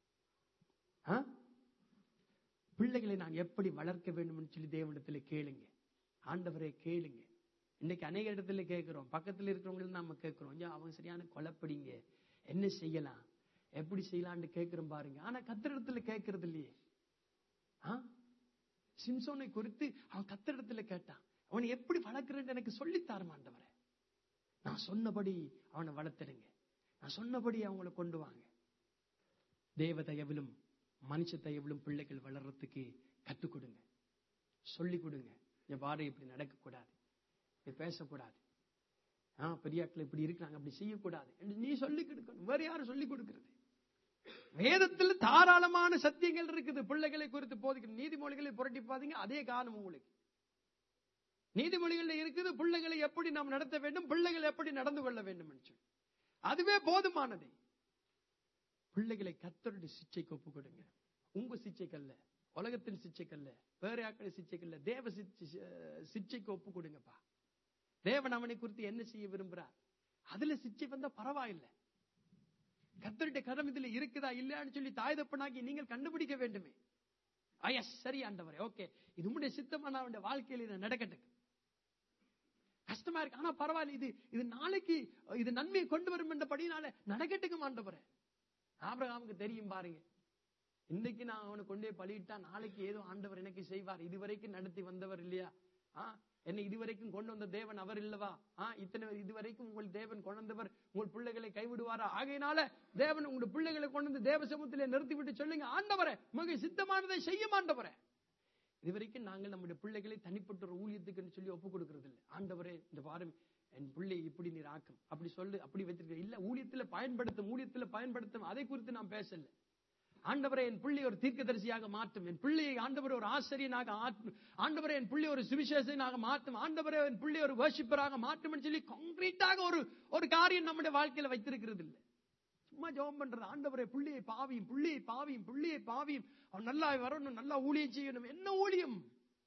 ஆ? பிள்ளைகளை நான் எப்படி வளர்க்க வேண்டும்னு சொல்லி தேவனிடத்துல கேளுங்க ஆண்டவரே கேளுங்க இன்னைக்கு அநேக இடத்துல கேட்கிறோம் பக்கத்துல இருக்கிறவங்க நாம கேட்கிறோம் ஐயா அவங்க சரியான கொலப்படிங்க என்ன செய்யலாம் எப்படி செய்யலாம்னு கேட்கிறோம் பாருங்க ஆனா கத்திரிடத்துல கேட்கறது இல்லையே ஆ? சிம்சோனை குறித்து அவன் கத்திரிடத்துல கேட்டான் அவனை எப்படி வளர்க்கிறேன்னு எனக்கு சொல்லித் தாருமாண்டவரே நான் சொன்னபடி அவனை வளர்த்துடுங்க நான் சொன்னபடி அவங்கள கொண்டு வாங்க தேவ தயவிலும் மனுஷ தயவிலும் பிள்ளைகள் வளர்றதுக்கு கத்துக் கொடுங்க சொல்லி கொடுங்க என் பாரு இப்படி நடக்கக்கூடாது இப்படி பேசக்கூடாது ஆ பெரியாக்கள் இப்படி இருக்கிறாங்க அப்படி செய்யக்கூடாது என்று நீ சொல்லி கொடுக்கணும் வேற யாரும் சொல்லி கொடுக்கிறது வேதத்தில் தாராளமான சத்தியங்கள் இருக்குது பிள்ளைகளை குறித்து போதிக்கிற நீதிமொழிகளை புரட்டி பாத்தீங்க அதே காரணம் உங்களுக்கு நீதிமொழிகள்ல இருக்குது பிள்ளைகளை எப்படி நாம் நடத்த வேண்டும் பிள்ளைகள் எப்படி நடந்து கொள்ள வேண்டும் என்று சொல்லி அதுவே போதுமானது பிள்ளைகளை கத்தருடைய சிச்சைக்கு ஒப்பு கொடுங்க உங்க சிச்சைக்கல்ல உலகத்தின் சிச்சைக்கல்ல வேற யாக்கள் சிச்சைக்கல்ல தேவ சிச்சை சிச்சைக்கு ஒப்பு கொடுங்கப்பா தேவன் அவனை குறித்து என்ன செய்ய விரும்புறார் அதுல சிச்சை வந்தா பரவாயில்லை கத்தருடைய கரம் இதுல இருக்குதா இல்லையான்னு சொல்லி தாய் தப்பனாகி நீங்கள் கண்டுபிடிக்க வேண்டுமே ஐயா சரி ஆண்டவரே ஓகே இது உங்களுடைய சித்தமான அவனுடைய வாழ்க்கையில் இது நடக்கட்டும் கஷ்டமா இருக்கு ஆனா பரவாயில்ல இது இது நாளைக்கு இது நன்மையை கொண்டு வரும் என்றபடினால நடக்கட்டுக்கும் ஆண்டவரே ஆபிரகாமுக்கு தெரியும் பாருங்க இன்னைக்கு நான் அவனை கொண்டே பலியிட்டா நாளைக்கு ஏதோ ஆண்டவர் எனக்கு செய்வார் இதுவரைக்கும் நடத்தி வந்தவர் இல்லையா ஆ என்னை இதுவரைக்கும் கொண்டு வந்த தேவன் அவர் இல்லவா ஆ இத்தனை இதுவரைக்கும் உங்கள் தேவன் கொண்டு வந்தவர் உங்கள் பிள்ளைகளை கைவிடுவாரா ஆகையினால தேவன் உங்கள் பிள்ளைகளை கொண்டு வந்து தேவ சமூகத்திலே நிறுத்தி விட்டு சொல்லுங்க ஆண்டவரே உங்க சித்தமானதை செய்ய ஆண்டவரே இதுவரைக்கும் நாங்கள் நம்முடைய பிள்ளைகளை தனிப்பட்ட ஒரு ஊழியத்துக்குன்னு சொல்லி ஒப்பு கொடுக்கறது இல்லை ஆண்டவரே இந்த வாரம் என் பிள்ளை இப்படி நீர் ஆக்கும் அப்படி சொல்லு அப்படி வச்சிருக்க இல்ல ஊழியத்துல பயன்படுத்தும் ஊழியத்துல பயன்படுத்தும் அதை குறித்து நான் பேசல ஆண்டவரை என் பிள்ளை ஒரு தீர்க்கதரிசியாக மாற்றும் என் பிள்ளையை ஆண்டவர் ஒரு ஆசிரியனாக ஆற்றும் ஆண்டவரை என் பிள்ளை ஒரு சுவிசேஷனாக மாற்றும் ஆண்டவரை என் பிள்ளை ஒரு வர்ஷிப்பராக மாற்றும் சொல்லி கான்கிரீட்டாக ஒரு ஒரு காரியம் நம்முடைய வாழ்க்கையில வைத்திருக்கிறது இல்லை சும்மா ஜெபம் பண்றது ஆண்டவரை புள்ளியை பாவியும் புள்ளியை பாவியும் புள்ளியை பாவியும் அவன் நல்லா வரணும் நல்லா ஊழியம் செய்யணும் என்ன ஊழியம்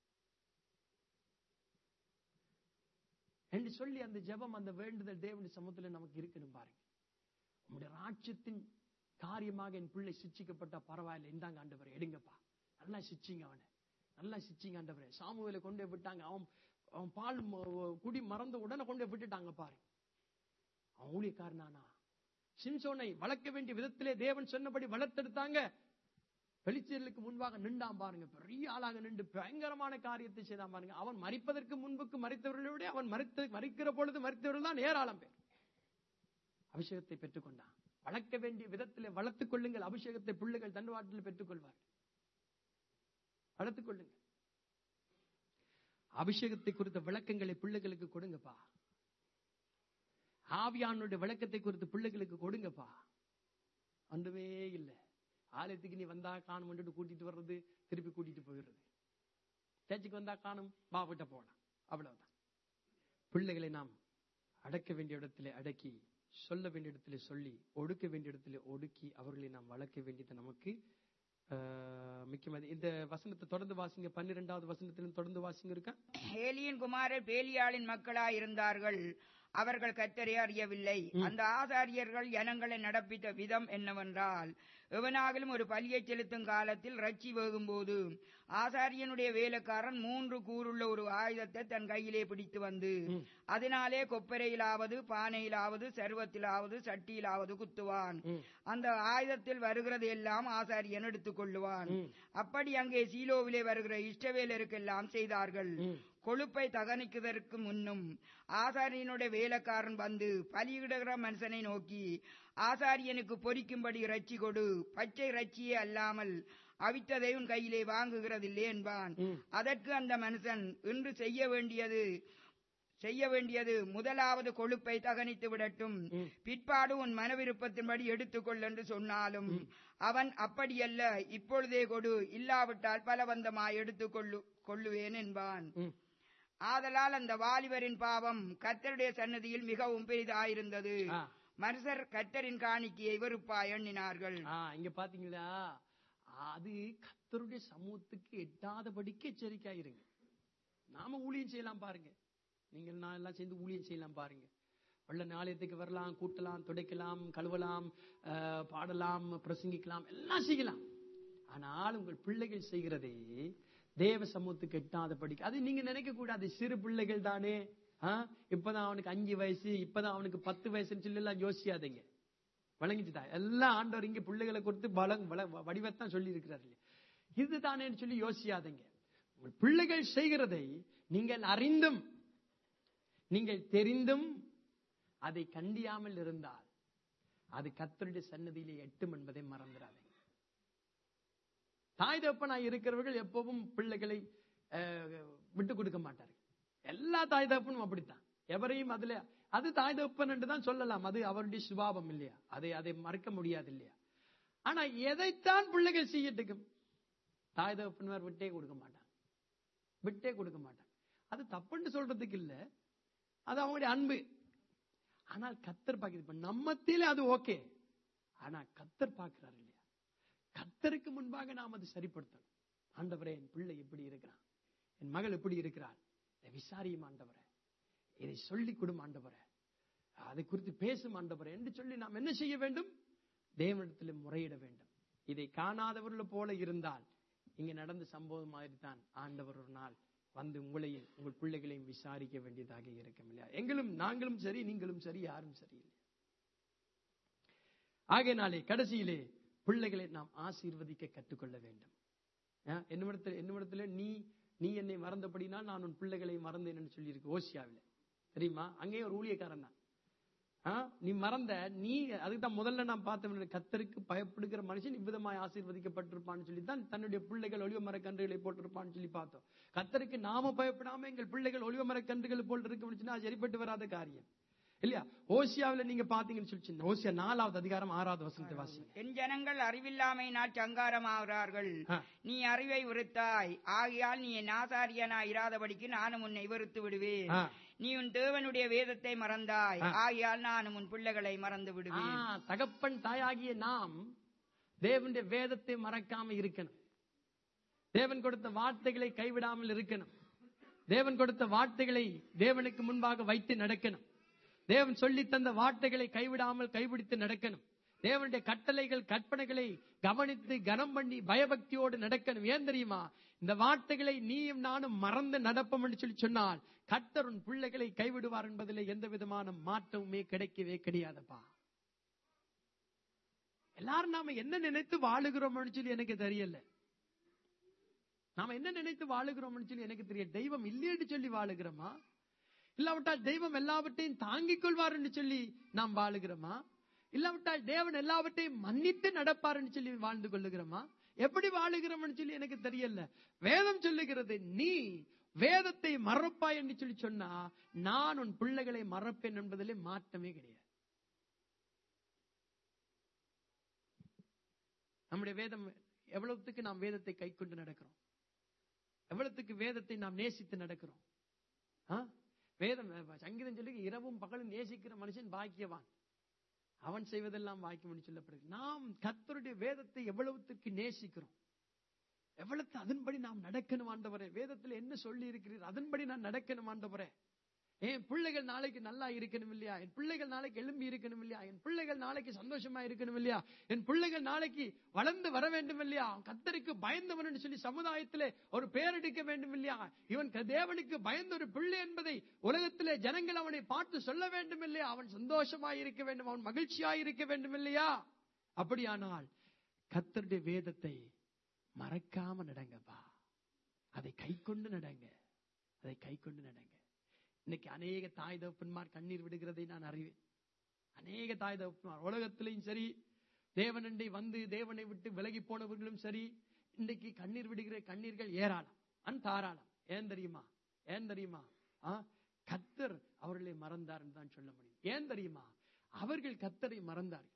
என்று சொல்லி அந்த ஜெபம் அந்த வேண்டுதல் தேவனுடைய சமூகத்துல நமக்கு இருக்கணும் பாருங்க உங்களுடைய ராஜ்யத்தின் காரியமாக என் பிள்ளை சிச்சிக்கப்பட்டா பரவாயில்லை இந்தாங்க ஆண்டவரை எடுங்கப்பா நல்லா சிச்சிங்க அவனை நல்லா சிச்சிங்க ஆண்டவரே சாமுவேலை கொண்டு போய் விட்டாங்க அவன் அவன் பால் ம- குடி மறந்த உடனே கொண்டு போய் விட்டுட்டாங்க பாரு அவன் ஊழியக்காரனானா சிம்சோனை வளர்க்க வேண்டிய விதத்திலே தேவன் சொன்னபடி வளர்த்தெடுத்தாங்க வெளிச்சலுக்கு முன்பாக நின்றான் பாருங்க பெரிய ஆளாக நின்று பயங்கரமான காரியத்தை செய்தான் பாருங்க அவன் மறிப்பதற்கு முன்புக்கு மறித்தவர்களோட அவன் மறித்த மறிக்கிற பொழுது மறித்தவர்கள் தான் ஏராளம் பேர் அபிஷேகத்தை பெற்றுக்கொண்டான் வளர்க்க வேண்டிய விதத்திலே வளர்த்துக் கொள்ளுங்கள் அபிஷேகத்தை பிள்ளைகள் தண்டுவாட்டில் பெற்றுக்கொள்வார் வளர்த்துக் கொள்ளுங்கள் அபிஷேகத்தை குறித்த விளக்கங்களை பிள்ளைகளுக்கு கொடுங்கப்பா ஆவியானுடைய விளக்கத்தை குறித்து பிள்ளைகளுக்கு கொடுங்கப்பா அன்றுமே இல்லை ஆலயத்துக்கு நீ வந்தா காணும் கூட்டிட்டு வர்றது திருப்பி கூட்டிட்டு போயிடுறது சர்ச்சுக்கு வந்தா காணும் பாவிட்ட போலாம் அவ்வளவுதான் பிள்ளைகளை நாம் அடக்க வேண்டிய இடத்திலே அடக்கி சொல்ல வேண்டிய இடத்திலே சொல்லி ஒடுக்க வேண்டிய இடத்திலே ஒடுக்கி அவர்களை நாம் வளர்க்க வேண்டியது நமக்கு ஆஹ், முக்கியமானது இந்த வசனத்தை தொடர்ந்து வாசிங்க பன்னிரெண்டாவது வசனத்திலும் தொடர்ந்து வாசிங்க இருக்கா ஏலியின் குமாரர் பேலியாளின் மக்களாய் இருந்தார்கள் அவர்கள் கத்தரை அறியவில்லை அந்த ஆசாரியர்கள் ஜனங்களை நடப்பித்த விதம் என்னவென்றால் எவனாகிலும் ஒரு பலியை செலுத்தும் காலத்தில் ரச்சி வேகும்போது ஆசாரியனுடைய வேலைக்காரன் மூன்று கூறுள்ள ஒரு ஆயுதத்தை தன் கையிலே பிடித்து வந்து அதனாலே கொப்பரையிலாவது பானையிலாவது சர்வத்திலாவது சட்டியிலாவது குத்துவான் அந்த ஆயுதத்தில் வருகிறது எல்லாம் ஆசாரியன் எடுத்துக் கொள்ளுவான் அப்படி அங்கே சீலோவிலே வருகிற இஷ்டவேலருக்கெல்லாம் செய்தார்கள் கொழுப்பை தகனிக்குவதற்கு முன்னும் ஆசாரியனுடைய வேலைக்காரன் வந்து பலியிடுகிற மனுஷனை நோக்கி ஆசாரியனுக்கு பொரிக்கும்படி இறைச்சி கொடு பச்சை இறைச்சியே அல்லாமல் அவித்ததை உன் கையிலே வாங்குகிறதில்லை என்பான் அதற்கு அந்த மனுஷன் இன்று செய்ய வேண்டியது செய்ய வேண்டியது முதலாவது கொழுப்பை தகனித்து விடட்டும் பிற்பாடு உன் மனவிருப்பத்தின்படி எடுத்துக்கொள் என்று சொன்னாலும் அவன் அப்படியல்ல இப்பொழுதே கொடு இல்லாவிட்டால் பலவந்தமாய் எடுத்துக்கொள்ளு கொள்ளுவேன் என்பான் ம். ஆதலால் அந்த வாலிபரின் பாவம் கர்த்தருடைய சன்னதியில் மிகவும் பெரிதாயிருந்தது ஆ. மனுஷர் கர்த்தரின் காணிக்கையை வெறுப்பா எண்ணினார்கள் ஆ, இங்க பாத்தீங்களா அது கத்தருடைய சமூகத்துக்கு எட்டாதபடிக்கு எச்சரிக்கையா இருங்க நாம ஊழியம் செய்யலாம் பாருங்க நீங்கள் நான் எல்லாம் சேர்ந்து ஊழியம் செய்யலாம் பாருங்க வெள்ள நாளையத்துக்கு வரலாம் கூட்டலாம் துடைக்கலாம் கழுவலாம் ஆஹ், பாடலாம் பிரசங்கிக்கலாம் எல்லாம் செய்யலாம் ஆனால் உங்கள் பிள்ளைகள் செய்கிறதே தேவ சமூகத்துக்கு எட்டாதபடிக்கு அது நீங்க நினைக்க கூடாது சிறு பிள்ளைகள் தானே ஆ, இப்பதான் அவனுக்கு அஞ்சு வயசு இப்பதான் அவனுக்கு பத்து வயசுன்னு சொல்லி எல்லாம் யோசிக்காதீங்க வழங்கிச்சுதா எல்லா ஆண்டவர் இங்க பிள்ளைகளை கொடுத்து பலம் வள- வடிவத்தான் சொல்லி இருக்கிறாரு இதுதானேன்னு சொல்லி யோசியாதீங்க உங்கள் பிள்ளைகள் செய்கிறதை நீங்கள் அறிந்தும் நீங்கள் தெரிந்தும் அதை கண்டியாமல் இருந்தால் அது கத்தருடைய சன்னதியிலே எட்டும் என்பதை மறந்துடாதீங்க தாய் தகப்பனாய் இருக்கிறவர்கள் எப்பவும் பிள்ளைகளை அஹ், விட்டு கொடுக்க மாட்டார்கள் எல்லா தாய் தகப்பனும் அப்படித்தான் எவரையும் அதுல அது தாய் தகப்பன் என்று தான் சொல்லலாம் அது அவருடைய சுபாவம் இல்லையா அதை அதை மறக்க முடியாது இல்லையா ஆனா எதைத்தான் பிள்ளைகள் செய்யட்டுக்கும் தாய் தகப்பன்மார் விட்டே கொடுக்க மாட்டாங்க விட்டே கொடுக்க மாட்டாங்க அது தப்புன்னு சொல்றதுக்கு இல்ல அது அவங்களுடைய அன்பு ஆனால் கத்தர் பார்க்குது இப்ப நம்மத்தில அது ஓகே ஆனா கத்தர் பார்க்கிறார் இல்லையா கத்தருக்கு முன்பாக நாம் அதை சரிப்படுத்தணும் ஆண்டவரே என் பிள்ளை எப்படி இருக்கிறான் என் மகள் எப்படி இருக்கிறாள் இதை விசாரியும் ஆண்டவரே இதை சொல்லி கொடும் ஆண்டவரே அதை குறித்து பேசும் ஆண்டவரே என்று சொல்லி நாம் என்ன செய்ய வேண்டும் தேவனிடத்தில் முறையிட வேண்டும் இதை காணாதவர்கள் போல இருந்தால் இங்க நடந்த சம்பவம் மாதிரி தான் ஆண்டவர் ஒரு நாள் வந்து உங்களையும் உங்கள் பிள்ளைகளையும் விசாரிக்க வேண்டியதாக இருக்கும் இல்லையா எங்களும் நாங்களும் சரி நீங்களும் சரி யாரும் சரியில்லை ஆகையினாலே கடைசியிலே பிள்ளைகளை நாம் ஆசீர்வதிக்க கற்றுக்கொள்ள வேண்டும் ஆ, என்னிடத்தில் என்னிடத்துல நீ நீ என்னை மறந்தபடினால் நான் உன் பிள்ளைகளை மறந்தேன் என்று சொல்லியிருக்கு ஓசியாவில் தெரியுமா அங்கேயும் ஒரு ஊழியக்காரன் தான் ஆ, நீ மறந்த நீ அதுக்கு தான் முதல்ல நான் பார்த்தேன் கத்தருக்கு பயப்படுகிற மனுஷன் இவ்விதமாய் ஆசீர்வதிக்கப்பட்டிருப்பான்னு சொல்லி தான் தன்னுடைய பிள்ளைகள் ஒளிவ மரக்கன்றுகளை போட்டிருப்பான்னு சொல்லி பார்த்தோம் கத்தருக்கு நாம பயப்படாம எங்கள் பிள்ளைகள் ஒளிவ மரக்கன்றுகள் போல் இருக்குன்னு சொன்னா அது சரிப்பட்டு வராத காரியம் இல்லையா ஓசியாவுல நீங்க பாத்தீங்கன்னு சொல்லி ஓசியா நாலாவது அதிகாரம் ஆறாவது வசனத்தை வாசிங்க என் ஜனங்கள் அறிவில்லாமையினால் சங்காரமாகிறார்கள் ஆ. நீ அறிவை வெறுத்தாய் ஆகையால் நீ என் ஆசாரியனாய் இராதபடிக்கு நானும் உன்னை வெறுத்து விடுவேன் ஆ. நீ உன் தேவனுடைய வேதத்தை மறந்தாய் ஆ. ஆகையால் நானும் உன் பிள்ளைகளை மறந்து விடுவேன் ஆ, தகப்பன் தாயாகிய நாம் தேவனுடைய வேதத்தை மறக்காம இருக்கணும் தேவன் கொடுத்த வார்த்தைகளை கைவிடாமல் இருக்கணும் தேவன் கொடுத்த வார்த்தைகளை தேவனுக்கு முன்பாக வைத்து நடக்கணும் தேவன் சொல்லி தந்த வார்த்தைகளை கைவிடாமல் கைபிடித்து நடக்கணும் தேவனுடைய கட்டளைகள் கற்பனைகளை கவனித்து கனம் பண்ணி பயபக்தியோடு நடக்கணும் ஏன் தெரியுமா இந்த வார்த்தைகளை நீயும் நானும் மறந்து நடப்போம் என்று சொல்லி சொன்னால் கர்த்தர் உன் பிள்ளைகளை கைவிடுவார் என்பதிலே எந்த விதமான மாற்றமுமே கிடைக்கவே கிடையாதுப்பா எல்லாரும் நாம என்ன நினைத்து வாழுகிறோம்னு சொல்லி எனக்கு தெரியல நாம என்ன நினைத்து வாழுகிறோம்னு சொல்லி எனக்கு தெரியல தெய்வம் இல்லையென்று சொல்லி வாழுகிறோமா இல்லாவிட்டால் தெய்வம் எல்லாவற்றையும் தாங்கிக் கொள்வார் என்று சொல்லி நாம் வாழுகிறோமா இல்லாவிட்டால் தேவன் எல்லாவற்றையும் மன்னித்து நடப்பார் என்று சொல்லி வாழ்ந்து கொள்ளுகிறோமா எப்படி வாழுகிறோம்னு சொல்லி எனக்கு தெரியல வேதம் சொல்லுகிறது நீ வேதத்தை மறப்பாய் என்று சொல்லி சொன்னா நான் உன் பிள்ளைகளை மறப்பேன் என்பதிலே மாற்றமே கிடையாது நம்முடைய வேதம் எவ்வளவுத்துக்கு நாம் வேதத்தை கை கொண்டு நடக்கிறோம் எவ்வளவுத்துக்கு வேதத்தை நாம் நேசித்து நடக்கிறோம் ஆ? வேதம் சங்கீதம் சொல்லி இரவும் பகலும் நேசிக்கிற மனுஷன் பாக்கியவான் அவன் செய்வதெல்லாம் வாய்க்கும் சொல்லப்படுது நாம் கர்த்தருடைய வேதத்தை எவ்வளவுத்துக்கு நேசிக்கிறோம் எவ்வளவு அதன்படி நாம் நடக்கணும் ஆண்டவரே வேதத்துல என்ன சொல்லி இருக்கிறீர் அதன்படி நான் நடக்கணும் ஆண்டவரே என் பிள்ளைகள் நாளைக்கு நல்லா இருக்கணும் இல்லையா என் பிள்ளைகள் நாளைக்கு எழும்பி இருக்கணும் இல்லையா என் பிள்ளைகள் நாளைக்கு சந்தோஷமா இருக்கணும் இல்லையா என் பிள்ளைகள் நாளைக்கு வளர்ந்து வர வேண்டும் இல்லையா அவன் கத்தருக்கு பயந்தவன் சொல்லி சமுதாயத்திலே ஒரு பேரெடுக்க வேண்டும் இல்லையா இவன் க- தேவனுக்கு பயந்த ஒரு பிள்ளை என்பதை உலகத்திலே ஜனங்கள் அவனை பார்த்து சொல்ல வேண்டும் இல்லையா அவன் சந்தோஷமா இருக்க வேண்டும் அவன் மகிழ்ச்சியா இருக்க வேண்டும் இல்லையா அப்படியானால் கத்தருடைய வேதத்தை மறக்காம நடங்கப்பா அதை கை கொண்டு நடங்க அதை கை கொண்டு நடங்க இன்னைக்கு அநேக தாய் தகப்பன்மார் கண்ணீர் விடுகிறதை நான் அறிவேன் அநேக தாய் தகப்பன்மார் உலகத்திலையும் சரி தேவனண்டை வந்து தேவனை விட்டு விலகி போனவர்களும் சரி இன்னைக்கு கண்ணீர் விடுகிற கண்ணீர்கள் ஏராளம் அன் தாராளம் ஏன் தெரியுமா ஏன் தெரியுமா ஆ? கத்தர் அவர்களை மறந்தார் தான் சொல்ல முடியும் ஏன் தெரியுமா அவர்கள் கத்தரை மறந்தார்கள்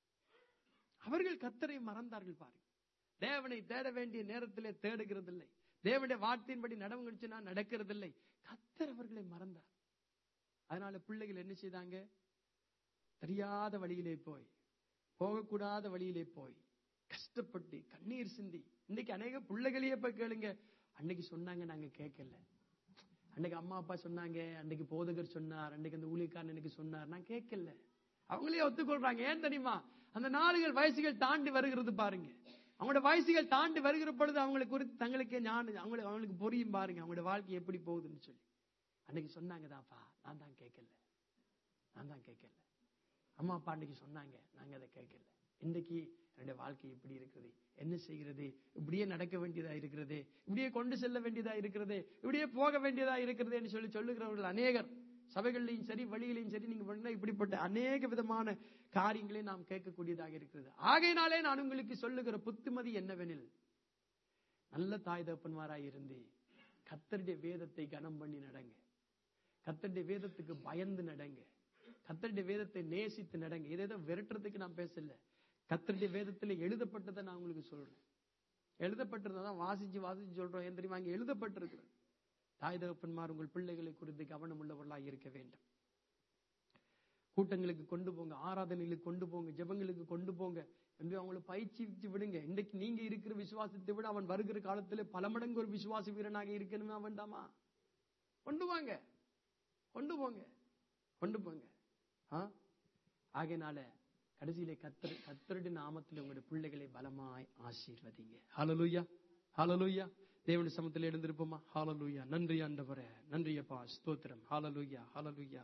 அவர்கள் கத்தரை மறந்தார்கள் பாருங்க தேவனை தேட வேண்டிய நேரத்திலே தேடுகிறதில்லை தேவனுடைய வார்த்தையின்படி நடவுச்சுனா நடக்கிறதில்லை கத்தர் அவர்களை மறந்தார் அதனால பிள்ளைகள் என்ன செய்தாங்க தெரியாத வழியிலே போய் போகக்கூடாத வழியிலே போய் கஷ்டப்பட்டு கண்ணீர் சிந்தி இன்னைக்கு அநேக பிள்ளைகளையே போய் கேளுங்க அன்னைக்கு சொன்னாங்க நாங்க கேட்கல அன்னைக்கு அம்மா அப்பா சொன்னாங்க அன்னைக்கு போதகர் சொன்னார் அன்னைக்கு அந்த ஊழியக்காரன் எனக்கு சொன்னார் நான் கேட்கல அவங்களே ஒத்துக்கொள்றாங்க ஏன் தெரியுமா அந்த நாடுகள் வயசுகள் தாண்டி வருகிறது பாருங்க அவங்களோட வயசுகள் தாண்டி வருகிற பொழுது அவங்களுக்கு குறித்து தங்களுக்கே ஞானம் அவங்களுக்கு அவங்களுக்கு புரியும் பாருங்க அவங்களோட வாழ்க்கை எப்படி போகுதுன்னு சொல்லி அன்னைக்கு சொன்னாங்கதான்ப்பா நான் தான் கேட்கல நான் தான் கேட்கல அம்மா அப்பா அன்னைக்கு சொன்னாங்க நாங்க அதை கேட்கல இன்னைக்கு என்னுடைய வாழ்க்கை எப்படி இருக்கிறது என்ன செய்கிறது இப்படியே நடக்க வேண்டியதா இருக்கிறது இப்படியே கொண்டு செல்ல வேண்டியதா இருக்கிறது இப்படியே போக வேண்டியதா இருக்கிறது என்று சொல்லி சொல்லுகிறவர்கள் அநேகர் சபைகள்லையும் சரி வழியிலையும் சரி நீங்க பண்ணா இப்படிப்பட்ட அநேக விதமான காரியங்களை நாம் கேட்கக்கூடியதாக இருக்கிறது ஆகையினாலே நான் உங்களுக்கு சொல்லுகிற புத்திமதி என்னவெனில் நல்ல தாய் தகப்பன்மாராய் இருந்து கத்தருடைய வேதத்தை கனம் பண்ணி நடங்க கத்தருடைய வேதத்துக்கு பயந்து நடங்க கத்தருடைய வேதத்தை நேசித்து நடங்க இதை ஏதோ விரட்டுறதுக்கு நான் பேசல கத்தருடைய வேதத்துல எழுதப்பட்டதை நான் உங்களுக்கு சொல்றேன் எழுதப்பட்டிருந்தா வாசிச்சு வாசிச்சு சொல்றோம் ஏன் தெரியுமா அங்க எழுதப்பட்டிருக்கிறது தாய் தகப்பன்மார் உங்கள் பிள்ளைகளை குறித்து கவனம் உள்ளவர்களாக இருக்க வேண்டும் கூட்டங்களுக்கு கொண்டு போங்க ஆராதனைகளுக்கு கொண்டு போங்க ஜெபங்களுக்கு கொண்டு போங்க என்று அவங்களை பயிற்சி விடுங்க இன்னைக்கு நீங்க இருக்கிற விசுவாசத்தை விட அவன் வருகிற காலத்துல பல மடங்கு ஒரு விசுவாச வீரனாக இருக்கணுமா வேண்டாமா கொண்டு வாங்க கொண்டு போங்க கொண்டு போங்க ஆ? ஆகையினால கடைசியிலே கத்தர் கத்தருடைய நாமத்தில் உங்களுடைய பிள்ளைகளை பலமாய் ஆசீர்வதிங்க ஹalleluya ஹalleluya தேவனுடைய சமத்தில் எழுந்திருப்போமா ஹalleluya நன்றி ஆண்டவரே நன்றி அப்பா ஸ்தோத்திரம் ஹalleluya ஹalleluya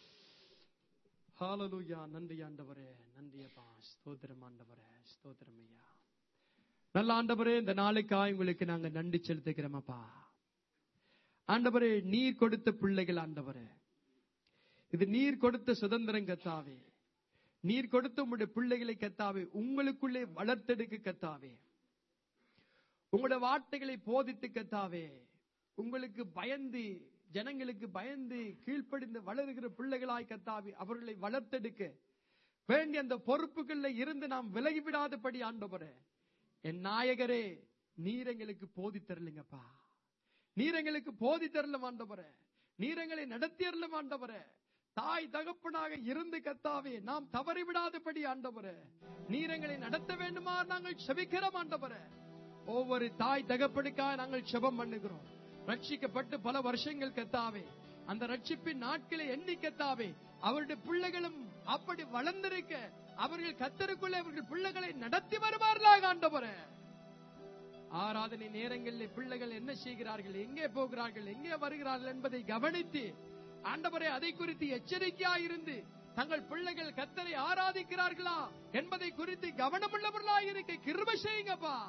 ஹalleluya நன்றி ஆண்டவரே நன்றி அப்பா ஸ்தோத்திரம் ஆண்டவரே ஸ்தோத்திரம் ஐயா நல்ல ஆண்டவரே இந்த நாளுக்காய் உங்களுக்கு நாங்க நன்றி செலுத்துகிறோம் அப்பா ஆண்டவரே நீர் கொடுத்த பிள்ளைகள் ஆண்டவரே இது நீர் கொடுத்த சுதந்திரம் கத்தாவே நீர் கொடுத்த உங்களுடைய பிள்ளைகளை கத்தாவே உங்களுக்குள்ளே வளர்த்தெடுக்க கத்தாவே உங்களுடைய வார்த்தைகளை போதித்து கத்தாவே உங்களுக்கு பயந்து ஜனங்களுக்கு பயந்து கீழ்ப்படிந்து வளருகிற பிள்ளைகளாய் கத்தாவே அவர்களை வளர்த்தெடுக்க வேண்டிய அந்த பொறுப்புகள்ல இருந்து நாம் விலகிவிடாதபடி ஆண்டவரே என் நாயகரே நீர் எங்களுக்கு போதித்தரலுங்கப்பா நீர் எங்களுக்கு போதித்தரலும் ஆண்டவரே நீர் எங்களை நடத்தியறலும் ஆண்டவரே தாய் தகப்பனாக இருந்து கத்தாவே நாம் தவறிவிடாதபடி ஆண்டவரே நீர் எங்களை நடத்த வேண்டுமா நாங்கள் செபிக்கிறோம் ஆண்டவரே ஒவ்வொரு தாய் தகப்பனுக்காக நாங்கள் செபம் பண்ணுகிறோம் ரட்சிக்கப்பட்டு பல வருஷங்கள் கத்தாவே அந்த ரட்சிப்பின் நாட்களை எண்ணி கத்தாவே அவருடைய பிள்ளைகளும் அப்படி வளர்ந்திருக்க அவர்கள் கத்தருக்குள்ளே அவர்கள் பிள்ளைகளை நடத்தி வருவார்களாக ஆண்டவரே ஆராதனை நேரங்களில் பிள்ளைகள் என்ன செய்கிறார்கள் எங்கே போகிறார்கள் எங்கே வருகிறார்கள் என்பதை கவனித்து ஆண்டவரே அதை குறித்து எச்சரிக்கையாய் இருந்து தங்கள் பிள்ளைகள் கத்தரை ஆராதிக்கிறார்களா என்பதை குறித்து கவனமுள்ளவர்களாக இருக்க கிருப செய்யுங்கப்பா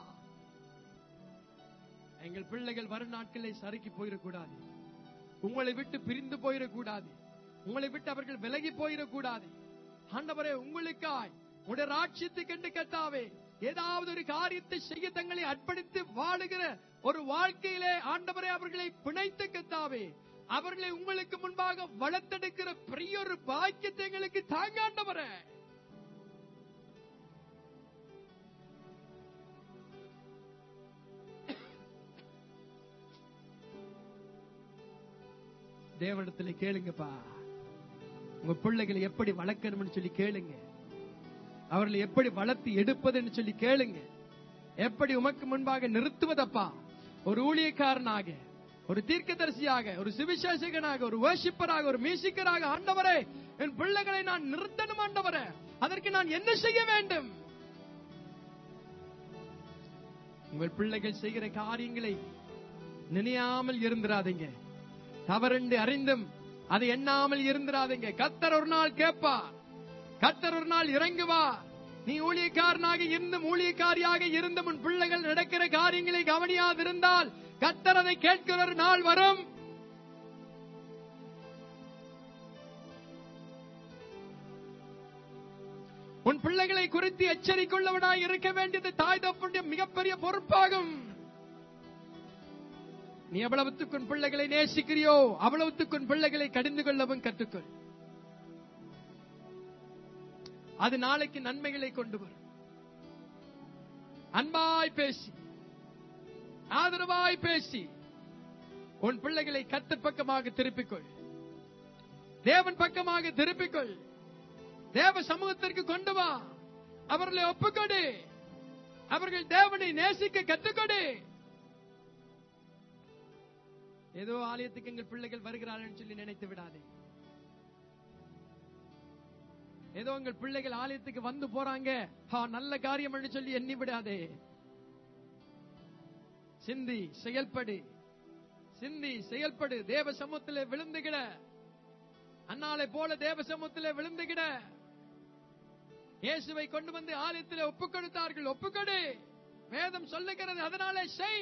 எங்கள் பிள்ளைகள் வரும் நாட்களை சறுக்கி போயிடக்கூடாது உங்களை விட்டு பிரிந்து போயிடக்கூடாது உங்களை விட்டு அவர்கள் விலகி போயிடக்கூடாது ஆண்டவரே உங்களுக்காய் உடைய ராட்சியத்தை கண்டு கத்தாவே ஏதாவது ஒரு காரியத்தை செய்ய தங்களை அர்ப்பணித்து வாழுகிற ஒரு வாழ்க்கையிலே ஆண்டவரே அவர்களை பிணைத்து கத்தாவே அவர்களை உங்களுக்கு முன்பாக வளர்த்தெடுக்கிற பெரிய ஒரு பாக்கியத்தை எங்களுக்கு தாங்க ஆண்டவரே தேவனிடத்துல கேளுங்கப்பா உங்க பிள்ளைகளை எப்படி வளர்க்கணும்னு சொல்லி கேளுங்க அவர்களை எப்படி வளர்த்து எடுப்பதுன்னு சொல்லி கேளுங்க எப்படி உமக்கு முன்பாக நிறுத்துவதப்பா ஒரு ஊழியக்காரனாக ஒரு தீர்க்கதரிசியாக ஒரு சுவிசேஷகனாக ஒரு worshipper-ஆக ஒரு மியூசிக்கராக ஆண்டவரே என் பிள்ளைகளை நான் நிறுத்தணும் ஆண்டவரே அதற்கு நான் என்ன செய்ய வேண்டும் உங்கள் பிள்ளைகள் செய்கிற காரியங்களை நினையாமல் இருந்திராதீங்க தவறுண்டு அறிந்தும் அதை எண்ணாமல் இருந்திராதீங்க கத்தர் ஒரு நாள் கேட்பா கத்தர் ஒரு நாள் இறங்குவா நீ ஊழியக்காரனாக இருந்தும் ஊழியக்காரியாக இருந்தும் உன் பிள்ளைகள் நடக்கிற காரியங்களை கவனியாதிருந்தால் கத்தர் அதை கேட்கிற ஒரு நாள் வரும் உன் பிள்ளைகளை குறித்து எச்சரிக்கையுள்ளவனாய் இருக்க வேண்டியது தாய் தப்புடைய மிகப்பெரிய பொறுப்பாகும் நீ எவ்வளவுத்துக்கு உன் பிள்ளைகளை நேசிக்கிறியோ அவ்வளவுத்துக்கு உன் பிள்ளைகளை கடிந்து கொள்ளவும் கற்றுக்கொள் அது நாளைக்கு நன்மைகளை கொண்டு வரும் அன்பாய் பேசி ஆதரவாய் பேசி உன் பிள்ளைகளை கத்து பக்கமாக திருப்பிக்கொள் தேவன் பக்கமாக திருப்பிக்கொள் தேவ சமூகத்திற்கு கொண்டு வா அவர்களை ஒப்புக்கொடு அவர்கள் தேவனை நேசிக்க கத்துக்கொடு ஏதோ ஆலயத்துக்கு எங்கள் பிள்ளைகள் வருகிறார்கள் சொல்லி நினைத்து விடாதே ஏதோ உங்கள் பிள்ளைகள் ஆலயத்துக்கு வந்து போறாங்க ஹா நல்ல காரியம் என்று சொல்லி எண்ணி விடாதே சிந்தி செயல்படு சிந்தி செயல்படு தேவ சமூகத்திலே விழுந்துகிட அன்னாலை போல தேவ சமூகத்திலே விழுந்துகிட இயேசுவை கொண்டு வந்து ஆலயத்திலே ஒப்புக் கொடுத்தார்கள் ஒப்புக்கொடு வேதம் சொல்லுகிறது அதனாலே செய்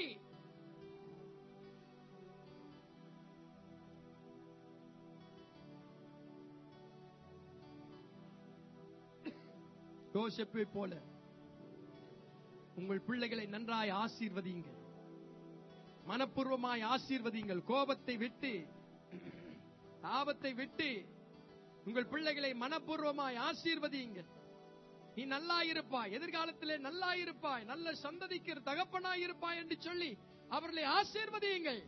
யோசேப்பை போல உங்கள் பிள்ளைகளை நன்றாய் ஆசீர்வதியுங்கள் மனப்பூர்வமாய் ஆசீர்வதியுங்கள் கோபத்தை விட்டு ஆபத்தை விட்டு உங்கள் பிள்ளைகளை மனப்பூர்வமாய் ஆசீர்வதியுங்கள் நீ நல்லா இருப்பாய் எதிர்காலத்திலே நல்லா இருப்பாய் நல்ல சந்ததிக்கு தகப்பனாய் இருப்பாய் என்று சொல்லி அவர்களை ஆசீர்வதியுங்கள்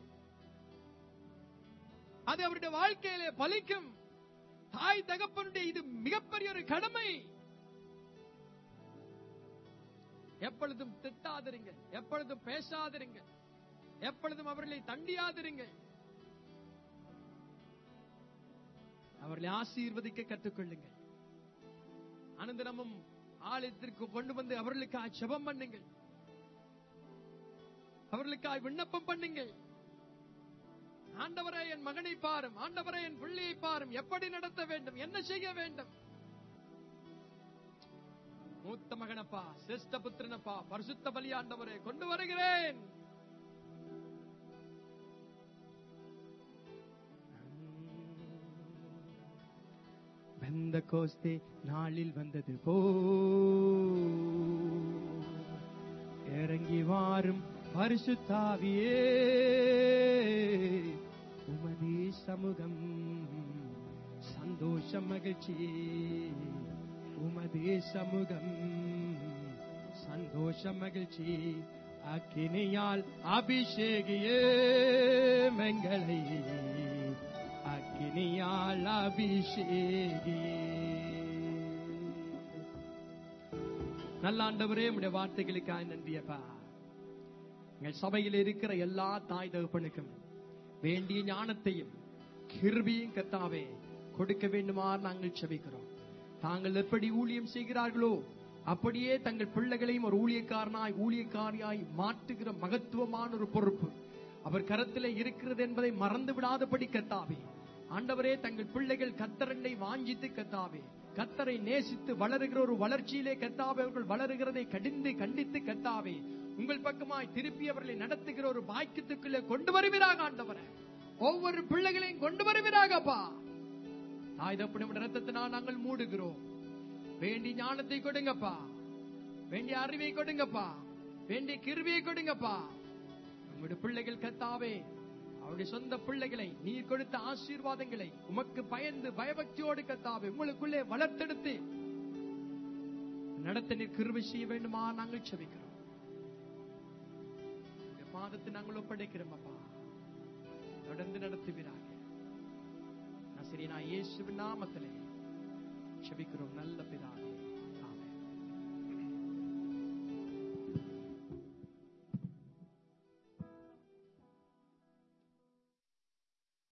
அது அவருடைய வாழ்க்கையிலே பலிக்கும் தாய் தகப்பனுடைய இது மிகப்பெரிய ஒரு கடமை எப்பொழுதும் திட்டாதிருங்க எப்பொழுதும் பேசாதிருங்க எப்பொழுதும் அவர்களை தண்டியாதிருங்க அவர்களை ஆசீர்வதிக்க கற்றுக்கொள்ளுங்கள் அனந்தரமும் ஆலயத்திற்கு கொண்டு வந்து அவர்களுக்காய் ஜெபம் பண்ணுங்கள் அவர்களுக்காய் விண்ணப்பம் பண்ணுங்கள் ஆண்டவரே என் மகனை பாரும் ஆண்டவரே என் பிள்ளையை பாரும் எப்படி நடத்த வேண்டும் என்ன செய்ய வேண்டும் மூத்த மகனப்பா சிரேஷ்ட புத்திரனப்பா பரிசுத்த பலியாண்டவரே கொண்டு வருகிறேன் வெந்த கோஸ்தே நாளில் வந்தது போ இறங்கி வாரும் பரிசுத்தாவியே உமதி சமூகம் சந்தோஷம் மகிழ்ச்சி உமது சமூகம் சந்தோஷம் மகிழ்ச்சி அக்கினியால் அபிஷேகியே மெங்களை அக்கினியால் அபிஷேகியே நல்ல ஆண்டவரே உடைய வார்த்தைகளுக்காக நன்றியப்பா எங்கள் சபையில் இருக்கிற எல்லா தாய் தகப்பனுக்கும் வேண்டிய ஞானத்தையும் கிருபியும் கத்தாவே கொடுக்க வேண்டுமா நாங்கள் செபிக்கிறோம் தாங்கள் எப்படி ஊழியம் செய்கிறார்களோ அப்படியே தங்கள் பிள்ளைகளையும் ஒரு ஊழியக்காரனாய் ஊழியக்காரியாய் மாற்றுகிற மகத்துவமான ஒரு பொறுப்பு அவர் கரத்திலே இருக்கிறது என்பதை மறந்து விடாதபடி கத்தாவே ஆண்டவரே தங்கள் பிள்ளைகள் கத்தரண்டை வாஞ்சித்து கத்தாவே கத்தரை நேசித்து வளருகிற ஒரு வளர்ச்சியிலே கத்தாவே அவர்கள் வளருகிறதை கடிந்து கண்டித்து கத்தாவே உங்கள் பக்கமாய் திருப்பி அவர்களை நடத்துகிற ஒரு பாக்கியத்துக்குள்ளே கொண்டு வருவீராக ஆண்டவரே ஒவ்வொரு பிள்ளைகளையும் கொண்டு வருவீராகப்பா தாய் தப்புடைய ரத்தத்தினால் நாங்கள் மூடுகிறோம் வேண்டிய ஞானத்தை கொடுங்கப்பா வேண்டிய அறிவை கொடுங்கப்பா வேண்டிய கிருவியை கொடுங்கப்பா உங்களுடைய பிள்ளைகள் கத்தாவே அவருடைய சொந்த பிள்ளைகளை நீர் கொடுத்த ஆசீர்வாதங்களை உமக்கு பயந்து பயபக்தியோடு கத்தாவே உங்களுக்குள்ளே வளர்த்தெடுத்து நடத்த நீர் கிருபை செய்ய வேண்டுமா நாங்கள் செபிக்கிறோம் இந்த மாதத்தை நாங்கள் ஒப்படைக்கிறோம் அப்பா தொடர்ந்து நடத்துவீராக நசிரியனா இயேசுவின் நாமத்திலே செபிக்கிறோம் நல்ல பிதாவே